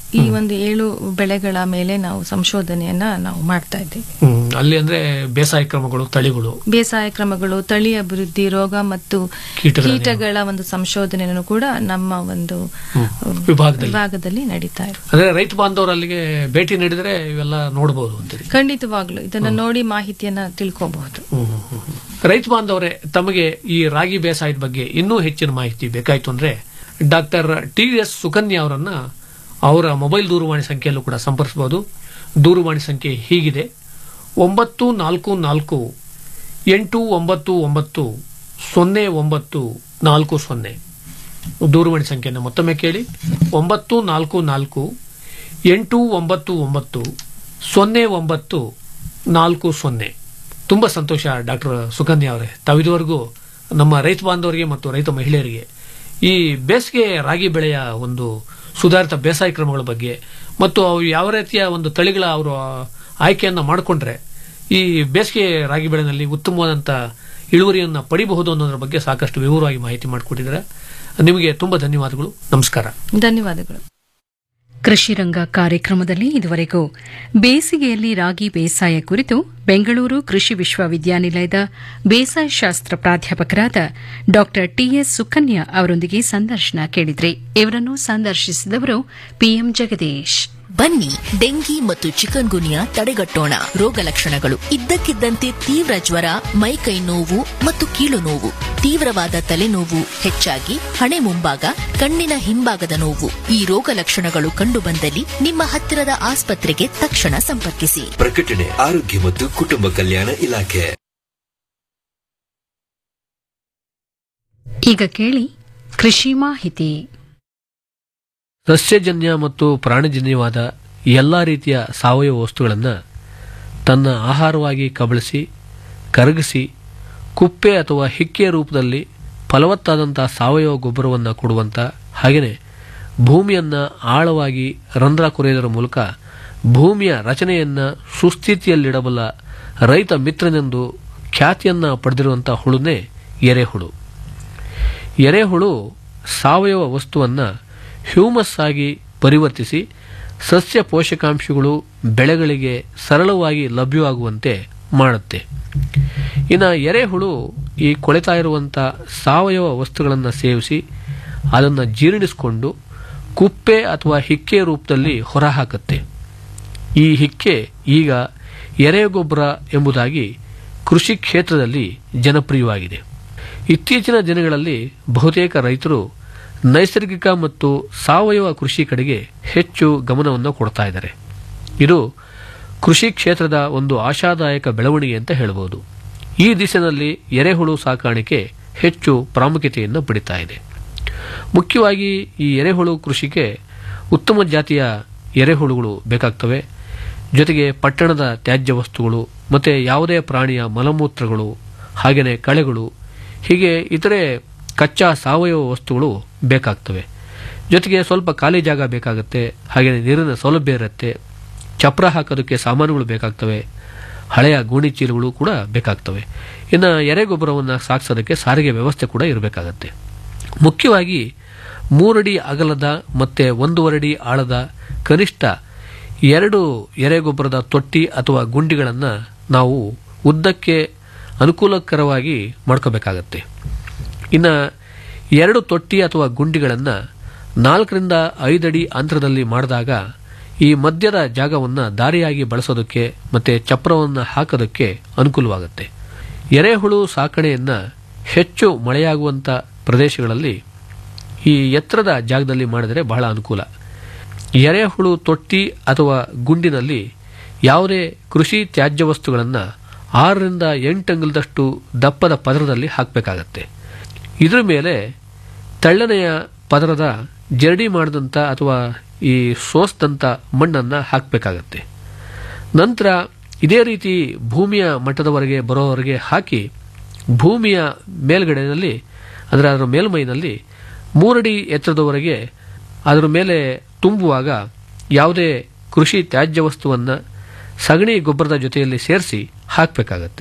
ಈ ಒಂದು ಏಳು ಬೆಳೆಗಳ ಮೇಲೆ ನಾವು ಸಂಶೋಧನೆಯನ್ನ ನಾವು ಮಾಡ್ತಾ ಇದ್ದೀವಿ ಹ್ಮ್, ಅಲ್ಲಿ ಅಂದ್ರೆ ಬೇಸಾಯ ಕ್ರಮಗಳು ತಳಿಗಳು ಬೇಸಾಯ ಕ್ರಮಗಳು ತಳಿ ಅಭಿವೃದ್ಧಿ ರೋಗ ಮತ್ತು ಕೀಟಗಳ ಕೀಟಗಳ ಒಂದು ಸಂಶೋಧನೆಯನ್ನು ಕೂಡ ನಮ್ಮ ಒಂದು ವಿಭಾಗದಲ್ಲಿ. ವಿಭಾಗದಲ್ಲಿ ನಡೀತಾ ಇದೆ ಅಂದ್ರೆ ರೈತ ಬಾಂಧವರು ಅಲ್ಲಿಗೆ ಭೇಟಿ ನೀಡಿದ್ರೆ ಇವೆಲ್ಲ ನೋಡಬಹುದು ಅಂತೇಳಿ ಖಂಡಿತವಾಗ್ಲು ಇದನ್ನ ನೋಡಿ ಮಾಹಿತಿಯನ್ನ ತಿಳ್ಕೋಬಹುದು ರೈತ ಬಾಂಧವರೇ ತಮಗೆ ಈ ರಾಗಿ ಬೇಸಾಯದ ಬಗ್ಗೆ ಇನ್ನೂ ಹೆಚ್ಚಿನ ಮಾಹಿತಿ ಬೇಕಾಯ್ತು ಅಂದ್ರೆ ಡಾಕ್ಟರ್ ಟಿ ಎಸ್ ಸುಕನ್ಯಾ ಅವರನ್ನ ಅವರ ಮೊಬೈಲ್ ದೂರವಾಣಿ ಸಂಖ್ಯೆಯಲ್ಲೂ ಕೂಡ ಸಂಪರ್ಕಿಸಬಹುದು ದೂರವಾಣಿ ಸಂಖ್ಯೆ ಹೀಗಿದೆ ಒಂಬತ್ತು ನಾಲ್ಕು ನಾಲ್ಕು ಎಂಟು ಒಂಬತ್ತು ಒಂಬತ್ತು ಸೊನ್ನೆ ಒಂಬತ್ತು ನಾಲ್ಕು ಸೊನ್ನೆ ದೂರವಾಣಿ ಸಂಖ್ಯೆಯನ್ನು ಮತ್ತೊಮ್ಮೆ ಕೇಳಿ ಒಂಬತ್ತು ನಾಲ್ಕು ನಾಲ್ಕು ಎಂಟು ಒಂಬತ್ತು ಒಂಬತ್ತು ಸೊನ್ನೆ ಒಂಬತ್ತು ನಾಲ್ಕು ಸೊನ್ನೆ ತುಂಬ ಸಂತೋಷ ಡಾಕ್ಟರ್ ಸುಕನ್ಯಾ ಅವರೇ ತಾವಿದುವರೆಗೂ ನಮ್ಮ ರೈತ ಬಾಂಧವರಿಗೆ ಮತ್ತು ರೈತ ಮಹಿಳೆಯರಿಗೆ ಈ ಬೇಸಿಗೆ ರಾಗಿ ಬೆಳೆಯ ಒಂದು ಸುಧಾರಿತ ಬೇಸಾಯ ಕ್ರಮಗಳ ಬಗ್ಗೆ ಮತ್ತು ಅವು ಯಾವ ರೀತಿಯ ಒಂದು ತಳಿಗಳ ಅವರು ಆಯ್ಕೆಯನ್ನು ಮಾಡಿಕೊಂಡ್ರೆ ಈ ಬೇಸಿಗೆ ರಾಗಿ ಬೆಳೆನಲ್ಲಿ ಉತ್ತಮವಾದಂಥ ಇಳುವರಿಯನ್ನು ಪಡಿಬಹುದು ಅನ್ನೋದ್ರ ಬಗ್ಗೆ ಸಾಕಷ್ಟು ವಿವರವಾಗಿ ಮಾಹಿತಿ ಮಾಡಿಕೊಟ್ಟಿದ್ದಾರೆ ನಿಮಗೆ ತುಂಬ ಧನ್ಯವಾದಗಳು ನಮಸ್ಕಾರ ಧನ್ಯವಾದಗಳು ಕೃಷಿ ರಂಗ ಕಾರ್ಯಕ್ರಮದಲ್ಲಿ ಇದುವರೆಗೂ ಬೇಸಿಗೆಯಲ್ಲಿ ರಾಗಿ ಬೇಸಾಯ ಕುರಿತು ಬೆಂಗಳೂರು ಕೃಷಿ ವಿಶ್ವವಿದ್ಯಾನಿಲಯದ ಬೇಸಾಯ ಶಾಸ್ತ್ರ ಪ್ರಾಧ್ಯಾಪಕರಾದ ಡಾ ಟಿಎಸ್ ಸುಕನ್ಯಾ ಅವರೊಂದಿಗೆ ಸಂದರ್ಶನ ಕೇಳಿದ್ರಿ ಇವರನ್ನು ಸಂದರ್ಶಿಸಿದವರು ಪಿಎಂ ಜಗದೀಶ್ ಬನ್ನಿ ಡೆಂಗಿ ಮತ್ತು ಚಿಕನ್ ಗುನಿಯಾ ತಡೆಗಟ್ಟೋಣ ರೋಗ ಲಕ್ಷಣಗಳು ಇದ್ದಕ್ಕಿದ್ದಂತೆ ತೀವ್ರ ಜ್ವರ ಮೈಕೈ ನೋವು ಮತ್ತು ಕೀಲು ನೋವು ತೀವ್ರವಾದ ತಲೆನೋವು ಹೆಚ್ಚಾಗಿ ಹಣೆ ಮುಂಭಾಗ ಕಣ್ಣಿನ ಹಿಂಭಾಗದ ನೋವು ಈ ರೋಗ ಲಕ್ಷಣಗಳು ಕಂಡುಬಂದಲ್ಲಿ ನಿಮ್ಮ ಹತ್ತಿರದ ಆಸ್ಪತ್ರೆಗೆ ತಕ್ಷಣ ಸಂಪರ್ಕಿಸಿ ಪ್ರಕಟಣೆ ಆರೋಗ್ಯ ಮತ್ತು ಕುಟುಂಬ ಕಲ್ಯಾಣ ಇಲಾಖೆ ಈಗ ಕೇಳಿ ಕೃಷಿ ಮಾಹಿತಿ ಸಸ್ಯಜನ್ಯ ಮತ್ತು ಪ್ರಾಣಿಜನ್ಯವಾದ ಎಲ್ಲಾ ರೀತಿಯ ಸಾವಯವ ವಸ್ತುಗಳನ್ನು ತನ್ನ ಆಹಾರವಾಗಿ ಕಬಳಿಸಿ ಕರಗಿಸಿ ಕುಪ್ಪೆ ಅಥವಾ ಹಿಕ್ಕೆಯ ರೂಪದಲ್ಲಿ ಫಲವತ್ತಾದಂಥ ಸಾವಯವ ಗೊಬ್ಬರವನ್ನು ಕೊಡುವಂಥ ಹಾಗೆಯೇ ಭೂಮಿಯನ್ನು ಆಳವಾಗಿ ರಂಧ್ರ ಕೊರೆಯುವುದರ ಮೂಲಕ ಭೂಮಿಯ ರಚನೆಯನ್ನು ಸುಸ್ಥಿತಿಯಲ್ಲಿಡಬಲ್ಲ ರೈತ ಮಿತ್ರನೆಂದು ಖ್ಯಾತಿಯನ್ನು ಪಡೆದಿರುವಂಥ ಹುಳುನೇ ಎರೆಹುಳು ಎರೆಹುಳು ಸಾವಯವ ವಸ್ತುವನ್ನು ಹ್ಯೂಮಸ್ ಆಗಿ ಪರಿವರ್ತಿಸಿ ಸಸ್ಯ ಪೋಷಕಾಂಶಗಳು ಬೆಳೆಗಳಿಗೆ ಸರಳವಾಗಿ ಲಭ್ಯವಾಗುವಂತೆ ಮಾಡುತ್ತೆ ಇನ್ನು ಎರೆಹುಳು ಈ ಕೊಳೆತಾ ಇರುವಂಥ ಸಾವಯವ ವಸ್ತುಗಳನ್ನು ಸೇವಿಸಿ ಅದನ್ನು ಜೀರ್ಣಿಸಿಕೊಂಡು ಕುಪ್ಪೆ ಅಥವಾ ಹಿಕ್ಕೆ ರೂಪದಲ್ಲಿ ಹೊರಹಾಕುತ್ತೆ ಈ ಹಿಕ್ಕೆ ಈಗ ಎರೆಗೊಬ್ಬರ ಎಂಬುದಾಗಿ ಕೃಷಿ ಕ್ಷೇತ್ರದಲ್ಲಿ ಜನಪ್ರಿಯವಾಗಿದೆ ಇತ್ತೀಚಿನ ದಿನಗಳಲ್ಲಿ ಬಹುತೇಕ ರೈತರು ನೈಸರ್ಗಿಕ ಮತ್ತು ಸಾವಯವ ಕೃಷಿ ಕಡೆಗೆ ಹೆಚ್ಚು ಗಮನವನ್ನು ಕೊಡ್ತಾ ಇದ್ದಾರೆ ಇದು ಕೃಷಿ ಕ್ಷೇತ್ರದ ಒಂದು ಆಶಾದಾಯಕ ಬೆಳವಣಿಗೆ ಅಂತ ಹೇಳಬಹುದು ಈ ದಿಶೆಯಲ್ಲಿ ಎರೆಹುಳು ಸಾಕಾಣಿಕೆ ಹೆಚ್ಚು ಪ್ರಾಮುಖ್ಯತೆಯನ್ನು ಪಡಿತಾ ಇದೆ ಮುಖ್ಯವಾಗಿ ಈ ಎರೆಹುಳು ಕೃಷಿಗೆ ಉತ್ತಮ ಜಾತಿಯ ಎರೆಹುಳುಗಳು ಬೇಕಾಗ್ತವೆ ಜೊತೆಗೆ ಪಟ್ಟಣದ ತ್ಯಾಜ್ಯ ವಸ್ತುಗಳು ಮತ್ತು ಯಾವುದೇ ಪ್ರಾಣಿಯ ಮಲಮೂತ್ರಗಳು ಹಾಗೆಯೇ ಕಳೆಗಳು ಹೀಗೆ ಇತರೆ ಕಚ್ಚಾ ಸಾವಯವ ವಸ್ತುಗಳು ಬೇಕಾಗ್ತವೆ ಜೊತೆಗೆ ಸ್ವಲ್ಪ ಖಾಲಿ ಜಾಗ ಬೇಕಾಗುತ್ತೆ ಹಾಗೆಯೇ ನೀರಿನ ಸೌಲಭ್ಯ ಇರುತ್ತೆ ಚಪ್ರ ಹಾಕೋದಕ್ಕೆ ಸಾಮಾನುಗಳು ಬೇಕಾಗ್ತವೆ ಹಳೆಯ ಗೋಣಿ ಚೀಲಗಳು ಕೂಡ ಬೇಕಾಗ್ತವೆ ಇನ್ನು ಎರೆಗೊಬ್ಬರವನ್ನು ಸಾಗಿಸೋದಕ್ಕೆ ಸಾರಿಗೆ ವ್ಯವಸ್ಥೆ ಕೂಡ ಇರಬೇಕಾಗತ್ತೆ ಮುಖ್ಯವಾಗಿ ಮೂರಡಿ ಅಗಲದ ಮತ್ತು ಒಂದೂವರೆ ಅಡಿ ಆಳದ ಕನಿಷ್ಠ ಎರಡು ಎರೆಗೊಬ್ಬರದ ತೊಟ್ಟಿ ಅಥವಾ ಗುಂಡಿಗಳನ್ನು ನಾವು ಉದ್ದಕ್ಕೆ ಅನುಕೂಲಕರವಾಗಿ ಮಾಡ್ಕೋಬೇಕಾಗತ್ತೆ ಇನ್ನು ಎರಡು ತೊಟ್ಟಿ ಅಥವಾ ಗುಂಡಿಗಳನ್ನು ನಾಲ್ಕರಿಂದ ಐದಡಿ ಅಂತರದಲ್ಲಿ ಮಾಡಿದಾಗ ಈ ಮಧ್ಯದ ಜಾಗವನ್ನು ದಾರಿಯಾಗಿ ಬಳಸೋದಕ್ಕೆ ಮತ್ತು ಚಪ್ರವನ್ನು ಹಾಕೋದಕ್ಕೆ ಅನುಕೂಲವಾಗುತ್ತೆ ಎರೆಹುಳು ಸಾಕಣೆಯನ್ನು ಹೆಚ್ಚು ಮಳೆಯಾಗುವಂಥ ಪ್ರದೇಶಗಳಲ್ಲಿ ಈ ಎತ್ತರದ ಜಾಗದಲ್ಲಿ ಮಾಡಿದರೆ ಬಹಳ ಅನುಕೂಲ ಎರೆಹುಳು ತೊಟ್ಟಿ ಅಥವಾ ಗುಂಡಿನಲ್ಲಿ ಯಾವುದೇ ಕೃಷಿ ತ್ಯಾಜ್ಯ ವಸ್ತುಗಳನ್ನು ಆರರಿಂದ ಎಂಟು ಅಂಗಲದಷ್ಟು ದಪ್ಪದ ಪದರದಲ್ಲಿ ಹಾಕಬೇಕಾಗತ್ತೆ ಇದರ ಮೇಲೆ ತಳ್ಳನೆಯ ಪದರದ ಜರಡಿ ಮಾಡಿದಂಥ ಅಥವಾ ಈ ಸೋಸ್ದಂಥ ಮಣ್ಣನ್ನು ಹಾಕಬೇಕಾಗತ್ತೆ ನಂತರ ಇದೇ ರೀತಿ ಭೂಮಿಯ ಮಟ್ಟದವರೆಗೆ ಬರೋವರೆಗೆ ಹಾಕಿ ಭೂಮಿಯ ಮೇಲ್ಗಡೆಯಲ್ಲಿ ಅಂದರೆ ಅದರ ಮೇಲ್ಮೈನಲ್ಲಿ ಮೂರಡಿ ಎತ್ತರದವರೆಗೆ ಅದರ ಮೇಲೆ ತುಂಬುವಾಗ ಯಾವುದೇ ಕೃಷಿ ತ್ಯಾಜ್ಯ ವಸ್ತುವನ್ನು ಸಗಣಿ ಗೊಬ್ಬರದ ಜೊತೆಯಲ್ಲಿ ಸೇರಿಸಿ ಹಾಕಬೇಕಾಗತ್ತೆ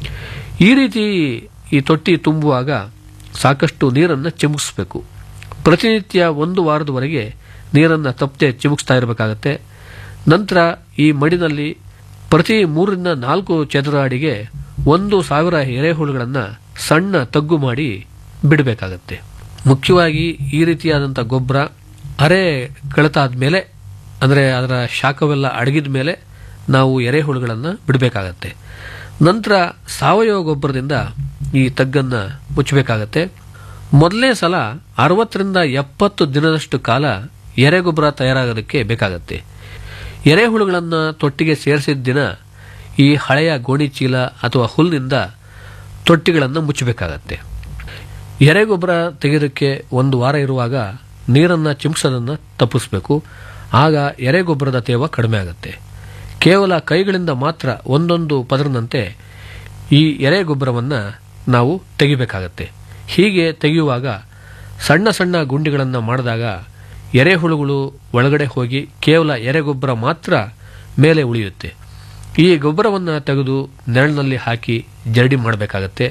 ಈ ರೀತಿ ಈ ತೊಟ್ಟಿ ತುಂಬುವಾಗ ಸಾಕಷ್ಟು ನೀರನ್ನು ಚಿಮುಕಿಸಬೇಕು ಪ್ರತಿನಿತ್ಯ ಒಂದು ವಾರದವರೆಗೆ ನೀರನ್ನು ತಪ್ಪದೆ ಚಿಮುಕ್ಸ್ತಾ ಇರಬೇಕಾಗತ್ತೆ ನಂತರ ಈ ಮಡಿನಲ್ಲಿ ಪ್ರತಿ ಮೂರರಿಂದ ನಾಲ್ಕು ಚದರ ಅಡಿಗೆ ಒಂದು ಸಾವಿರ ಎರೆಹುಳುಗಳನ್ನು ಸಣ್ಣ ತಗ್ಗು ಮಾಡಿ ಬಿಡಬೇಕಾಗತ್ತೆ ಮುಖ್ಯವಾಗಿ ಈ ರೀತಿಯಾದಂಥ ಗೊಬ್ಬರ ಅರೆ ಕಳೆತಾದ ಮೇಲೆ ಅಂದರೆ ಅದರ ಶಾಖವೆಲ್ಲ ಅಡಗಿದ ಮೇಲೆ ನಾವು ಎರೆಹುಳುಗಳನ್ನು ಬಿಡಬೇಕಾಗತ್ತೆ ನಂತರ ಸಾವಯವ ಗೊಬ್ಬರದಿಂದ ಈ ತಗ್ಗನ್ನು ಮುಚ್ಚಬೇಕಾಗತ್ತೆ ಮೊದಲನೇ ಸಲ ಅರವತ್ತರಿಂದ ಎಪ್ಪತ್ತು ದಿನದಷ್ಟು ಕಾಲ ಎರೆಗೊಬ್ಬರ ತಯಾರಾಗೋದಕ್ಕೆ ಬೇಕಾಗತ್ತೆ ಎರೆಹುಳುಗಳನ್ನು ತೊಟ್ಟಿಗೆ ಸೇರಿಸಿದ ದಿನ ಈ ಹಳೆಯ ಗೋಣಿ ಚೀಲ ಅಥವಾ ಹುಲ್ಲಿನಿಂದ ತೊಟ್ಟಿಗಳನ್ನು ಮುಚ್ಚಬೇಕಾಗತ್ತೆ ಎರೆಗೊಬ್ಬರ ತೆಗೆಯೋದಕ್ಕೆ ಒಂದು ವಾರ ಇರುವಾಗ ನೀರನ್ನು ಚಿಮ್ಸೋದನ್ನು ತಪ್ಪಿಸಬೇಕು ಆಗ ಎರೆಗೊಬ್ಬರದ ತೇವ ಕಡಿಮೆ ಆಗುತ್ತೆ ಕೇವಲ ಕೈಗಳಿಂದ ಮಾತ್ರ ಒಂದೊಂದು ಪದರದಂತೆ ಈ ಎರೆಗೊಬ್ಬರವನ್ನು ನಾವು ತೆಗಿಬೇಕಾಗತ್ತೆ ಹೀಗೆ ತೆಗೆಯುವಾಗ ಸಣ್ಣ ಸಣ್ಣ ಗುಂಡಿಗಳನ್ನು ಮಾಡಿದಾಗ ಎರೆಹುಳುಗಳು ಒಳಗಡೆ ಹೋಗಿ ಕೇವಲ ಎರೆಗೊಬ್ಬರ ಮಾತ್ರ ಮೇಲೆ ಉಳಿಯುತ್ತೆ ಈ ಗೊಬ್ಬರವನ್ನು ತೆಗೆದು ನೆರಳಿನಲ್ಲಿ ಹಾಕಿ ಜರಡಿ ಮಾಡಬೇಕಾಗತ್ತೆ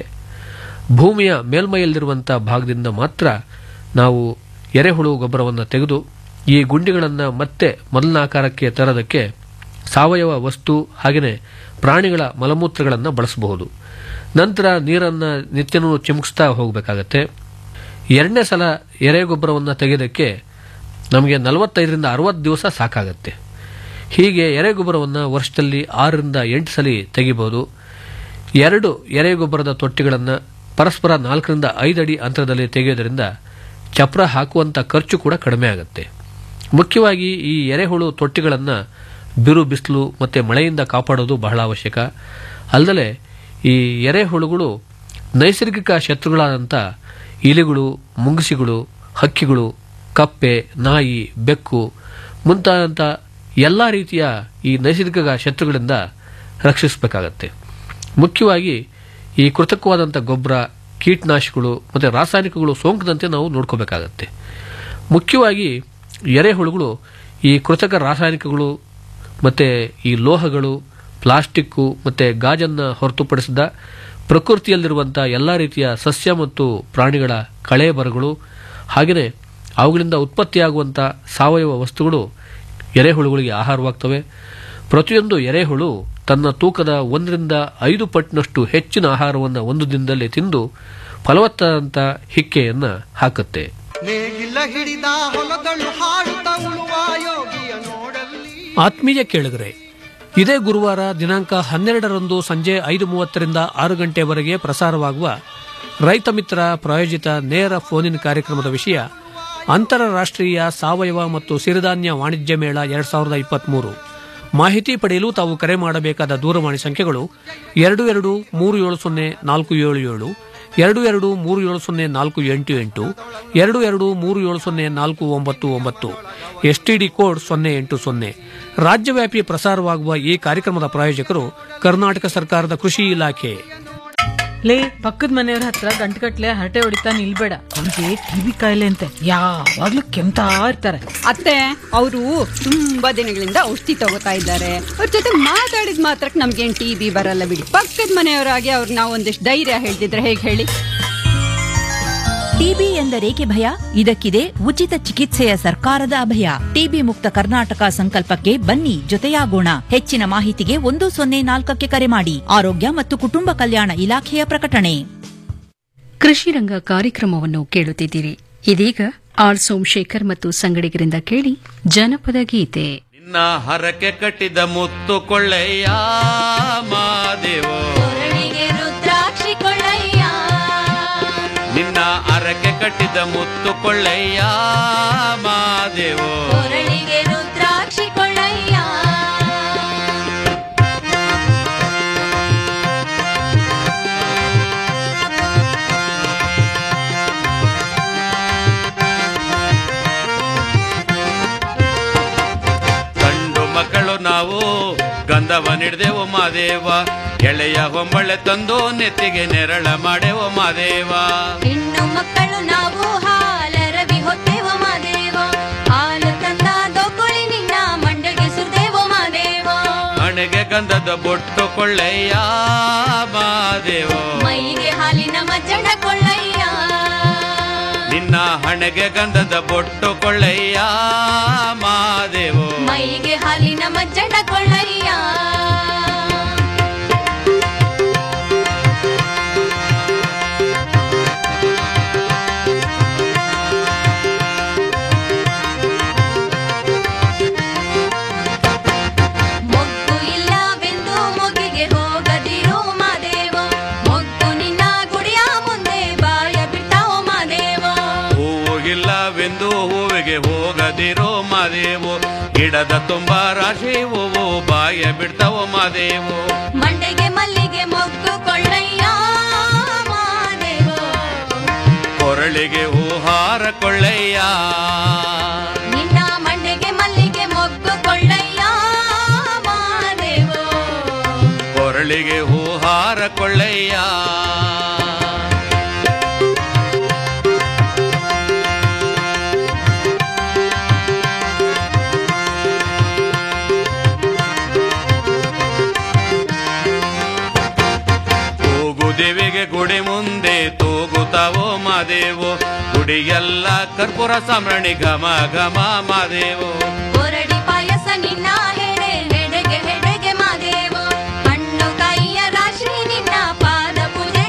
ಭೂಮಿಯ ಮೇಲ್ಮೈಯಲ್ಲಿರುವಂಥ ಭಾಗದಿಂದ ಮಾತ್ರ ನಾವು ಎರೆಹುಳು ಗೊಬ್ಬರವನ್ನು ತೆಗೆದು ಈ ಗುಂಡಿಗಳನ್ನು ಮತ್ತೆ ಮೊದಲಿನ ಆಕಾರಕ್ಕೆ ತರೋದಕ್ಕೆ ಸಾವಯವ ವಸ್ತು ಹಾಗೆಯೇ ಪ್ರಾಣಿಗಳ ಮಲಮೂತ್ರಗಳನ್ನು ಬಳಸಬಹುದು ನಂತರ ನೀರನ್ನು ನಿತ್ಯನೂ ಚಿಮುಕಿಸ್ತಾ ಹೋಗಬೇಕಾಗತ್ತೆ ಎರಡನೇ ಸಲ ಎರೆಗೊಬ್ಬರವನ್ನು ತೆಗೆಯೋದಕ್ಕೆ ನಮಗೆ ನಲವತ್ತೈದರಿಂದ ಅರವತ್ತು ದಿವಸ ಸಾಕಾಗತ್ತೆ ಹೀಗೆ ಎರೆಗೊಬ್ಬರವನ್ನು ವರ್ಷದಲ್ಲಿ ಆರರಿಂದ ಎಂಟು ಸಲ ತೆಗಿಬಹುದು ಎರಡು ಎರೆಗೊಬ್ಬರದ ತೊಟ್ಟಿಗಳನ್ನು ಪರಸ್ಪರ ನಾಲ್ಕರಿಂದ ಐದು ಅಡಿ ಅಂತರದಲ್ಲಿ ತೆಗೆಯೋದರಿಂದ ಚಪ್ರ ಹಾಕುವಂಥ ಖರ್ಚು ಕೂಡ ಕಡಿಮೆ ಆಗುತ್ತೆ ಮುಖ್ಯವಾಗಿ ಈ ಎರೆಹುಳು ತೊಟ್ಟಿಗಳನ್ನು ಬಿರು ಬಿಸಿಲು ಮತ್ತು ಮಳೆಯಿಂದ ಕಾಪಾಡೋದು ಬಹಳ ಅವಶ್ಯಕ ಅಲ್ಲದೆ ಈ ಎರೆಹುಳುಗಳು ನೈಸರ್ಗಿಕ ಶತ್ರುಗಳಾದಂಥ ಇಲಿಗಳು ಮುಂಗುಸಿಗಳು ಹಕ್ಕಿಗಳು ಕಪ್ಪೆ ನಾಯಿ ಬೆಕ್ಕು ಮುಂತಾದಂಥ ಎಲ್ಲ ರೀತಿಯ ಈ ನೈಸರ್ಗಿಕ ಶತ್ರುಗಳಿಂದ ರಕ್ಷಿಸಬೇಕಾಗತ್ತೆ ಮುಖ್ಯವಾಗಿ ಈ ಕೃತಕವಾದಂಥ ಗೊಬ್ಬರ ಕೀಟನಾಶಕಗಳು ಮತ್ತು ರಾಸಾಯನಿಕಗಳು ಸೋಂಕದಂತೆ ನಾವು ನೋಡ್ಕೋಬೇಕಾಗತ್ತೆ ಮುಖ್ಯವಾಗಿ ಎರೆಹುಳುಗಳು ಈ ಕೃತಕ ರಾಸಾಯನಿಕಗಳು ಮತ್ತು ಈ ಲೋಹಗಳು ಪ್ಲಾಸ್ಟಿಕ್ಕು ಮತ್ತು ಗಾಜನ್ನು ಹೊರತುಪಡಿಸಿದ ಪ್ರಕೃತಿಯಲ್ಲಿರುವಂಥ ಎಲ್ಲ ರೀತಿಯ ಸಸ್ಯ ಮತ್ತು ಪ್ರಾಣಿಗಳ ಕಳೆ ಬರಗಳು ಹಾಗೆಯೇ ಅವುಗಳಿಂದ ಉತ್ಪತ್ತಿಯಾಗುವಂಥ ಸಾವಯವ ವಸ್ತುಗಳು ಎರೆಹುಳುಗಳಿಗೆ ಆಹಾರವಾಗ್ತವೆ ಪ್ರತಿಯೊಂದು ಎರೆಹುಳು ತನ್ನ ತೂಕದ ಒಂದರಿಂದ ಐದು ಪಟ್ಟಿನಷ್ಟು ಹೆಚ್ಚಿನ ಆಹಾರವನ್ನು ಒಂದು ದಿನದಲ್ಲಿ ತಿಂದು ಫಲವತ್ತಾದಂಥ ಹಿಕ್ಕೆಯನ್ನು ಹಾಕುತ್ತೆ ನೇಗಿಲ ಹಿಡಿದ ಹೊಲದಳು ಹಾಡುತ್ತ ಉಳುವ ಯೋಗಿಯ ನೋಡಲ್ಲಿ ಆತ್ಮೀಯ ಕೇಳಿದರೆ ಇದೇ ಗುರುವಾರ ದಿನಾಂಕ ಹನ್ನೆರಡರಂದು ಸಂಜೆ ಐದು ಮೂವತ್ತರಿಂದ ಆರು ಗಂಟೆವರೆಗೆ ಪ್ರಸಾರವಾಗುವ ರೈತ ಮಿತ್ರ ಪ್ರಾಯೋಜಿತ ನೇರ ಫೋನಿನ್ ಕಾರ್ಯಕ್ರಮದ ವಿಷಯ ಅಂತಾರಾಷ್ಟ್ರೀಯ ಸಾವಯವ ಮತ್ತು ಸಿರಿಧಾನ್ಯ ವಾಣಿಜ್ಯ ಮೇಳ ಎರಡ್ ಸಾವಿರದ ಇಪ್ಪತ್ಮೂರು ಮಾಹಿತಿ ಪಡೆಯಲು ತಾವು ಕರೆ ಮಾಡಬೇಕಾದ ದೂರವಾಣಿ ಸಂಖ್ಯೆಗಳು ಎರಡು ಎರಡು ಮೂರು ಏಳು ಸೊನ್ನೆ ನಾಲ್ಕು ಏಳು ಏಳು ಎರಡು ಎರಡು ಮೂರು ಏಳು ಸೊನ್ನೆ ನಾಲ್ಕು ಎಂಟು ಎಂಟು ಎರಡು ಎರಡು ಮೂರು ಏಳು ಸೊನ್ನೆ ನಾಲ್ಕು ಒಂಬತ್ತು ಒಂಬತ್ತು ಎಸ್ಟಿಡಿ ಕೋಡ್ ಸೊನ್ನೆ ಎಂಟು ಸೊನ್ನೆ ರಾಜ್ಯವ್ಯಾಪಿ ಪ್ರಸಾರವಾಗುವ ಈ ಕಾರ್ಯಕ್ರಮದ ಪ್ರಾಯೋಜಕರು ಕರ್ನಾಟಕ ಸರ್ಕಾರದ ಕೃಷಿ ಇಲಾಖೆ ಲೇ ಪಕ್ಕದ ಮನೆಯವ್ರ ಹತ್ರ ಗಂಟುಗಟ್ಲೆ ಹರಟೆ ಹೊಡಿತಾ ನಿಲ್ಬೇಡ ಅವ್ರಿಗೆ ಟಿವಿ ಕಾಯಿಲೆ ಅಂತೆ ಯಾವಾಗ್ಲೂ ಕೆಮ್ತಾ ಇರ್ತಾರೆ ಅತ್ತೆ ಅವರು ತುಂಬಾ ದಿನಗಳಿಂದ ಔಷಧಿ ತಗೋತಾ ಇದ್ದಾರೆ ಅವ್ರ ಜೊತೆ ಮಾತಾಡಿದ ಮಾತ್ರಕ್ಕೆ ನಮ್ಗೇನ್ ಟಿ ಬಿ ಬರಲ್ಲ ಬಿಡಿ ಪಕ್ಕದ ಮನೆಯವರಾಗಿ ಅವ್ರು ನಾವು ಒಂದಿಷ್ಟು ಧೈರ್ಯ ಹೇಳ್ತಿದ್ರೆ ಹೇಗೆ ಹೇಳಿ ಟಿಬಿ ಎಂದರೇಕೆ ಭಯ ಇದಕ್ಕಿದೆ ಉಚಿತ ಚಿಕಿತ್ಸೆಯ ಸರ್ಕಾರದ ಅಭಯ ಟಿಬಿ ಮುಕ್ತ ಕರ್ನಾಟಕ ಸಂಕಲ್ಪಕ್ಕೆ ಬನ್ನಿ ಜೊತೆಯಾಗೋಣ ಹೆಚ್ಚಿನ ಮಾಹಿತಿಗೆ ಒಂದು ಸೊನ್ನೆ ನಾಲ್ಕಕ್ಕೆ ಕರೆ ಮಾಡಿ ಆರೋಗ್ಯ ಮತ್ತು ಕುಟುಂಬ ಕಲ್ಯಾಣ ಇಲಾಖೆಯ ಪ್ರಕಟಣೆ ಕೃಷಿ ರಂಗ ಕಾರ್ಯಕ್ರಮವನ್ನು ಕೇಳುತ್ತಿದ್ದೀರಿ ಇದೀಗ ಆರ್ ಸೋಮಶೇಖರ್ ಮತ್ತು ಸಂಗಡಿಗರಿಂದ ಕೇಳಿ ಜನಪದ ಗೀತೆ ನಿನ್ನ ಹರಕೆ ಕಟ್ಟಿದ ಮುತ್ತು ಕೊಳ್ಳಯ್ಯ ಮಾದೇವೋ ರುದ್ರಾಕ್ಷಿ ಕೊಳ್ಳಯ್ಯ ನಿನ್ನ ಹರಕೆ ಕಟ್ಟಿದ ಮುತ್ತು ಕೊಳ್ಳಯ್ಯ ಮಾದೇವೋ ಕೊರಳಿಗೆ ರುದ್ರಾಕ್ಷಿ ಕೊಳ್ಳಯ್ಯ ಗಂಡು ಮಕ್ಕಳು ನಾವು ಗಂಧವ ನಿಡ್ದೆವು ಮಾದೇವ ಎಳೆಯ ಹೊಂಬಳೆ ತಂದು ನೆತ್ತಿಗೆ ನೆರಳ ಮಾಡೆವು ಮಾದೇವ ಹೆಣ್ಣು ಮಕ್ಕಳು ನಾವು ಹಾಲರವಿ ಹೊತ್ತೇವ ಮಾದೇವ ಹಾಲು ತಂದ ದೊಕೊಳಿ ನಿನ್ನ ಮಂಡೆಗೆ ಸುರ್ದೇವ ಮಾದೇವ ಹಣೆಗೆ ಗಂಧದ ಬೊಟ್ಟು ಕೊಳ್ಳಯ್ಯ ಮಾದೇವ ಮೈಗೆ ಹಾಲಿನ ಮಜ್ಜಡ ಕೊಳ್ಳಯ್ಯ ನಿನ್ನ ನಿನ್ನ ಹಣೆಗೆ ಗಂಧದ ಬೊಟ್ಟು ಕೊಳ್ಳಯ್ಯ ಮಾದೇವೋ ಮೈಗೆ ಹಾಲಿನ ಮಜ್ಜಡ ಕೊಳ್ಳಯ್ಯ ಮೊಗ್ಗು ಇಲ್ಲವೆಂದು ಮೊಗಿಗೆ ಹೋಗದಿರು ಮಾದೇವ ಮೊಗ್ಗು ನಿನ್ನ ಗುಡಿಯ ಮುಂದೆ ಬಾಯ ಬಿಟ್ಟಾವ ಮಾದೇವ ಹೂವು ಇಲ್ಲವೆಂದು ಹೂವಿಗೆ ಹೋಗದಿರೋ ಮಾದೇವು ಗಿಡದ ತುಂಬ ರಾಶಿ ಹೂವು ಬಾಯ ಬಿಡ್ತಾವೋ ಮಾದೇವು ಮಂಡೆಗೆ ಮಲ್ಲಿಗೆ ಮೊಗ್ಗು ಕೊಳ್ಳಯ್ಯ ಮಾದೇವ ಕೊರಳಿಗೆ ಹೂ ಹಾರ ಕೊಳ್ಳಯ್ಯ ನಿನ್ನ ಮಂಡೆಗೆ ಮಲ್ಲಿಗೆ ಮೊಗ್ಗು ಕೊಳ್ಳಯ್ಯ ಮಾದೇವ ಕೊರಳಿಗೆ ಹೂ ಹಾರ ಕೊಳ್ಳಯ್ಯ ತೂಗು ದೇವಿಗೆ ಗುಡಿ ಮುಂದೆ ತೂಗುತ್ತಾವೋ ಮಾದೇವು ಗುಡಿಯೆಲ್ಲ ಕರ್ಪೂರ ಸಾಮ್ರಾಣಿ ಘಮ ಘಮ ಮಾದೇವು ಕೊರ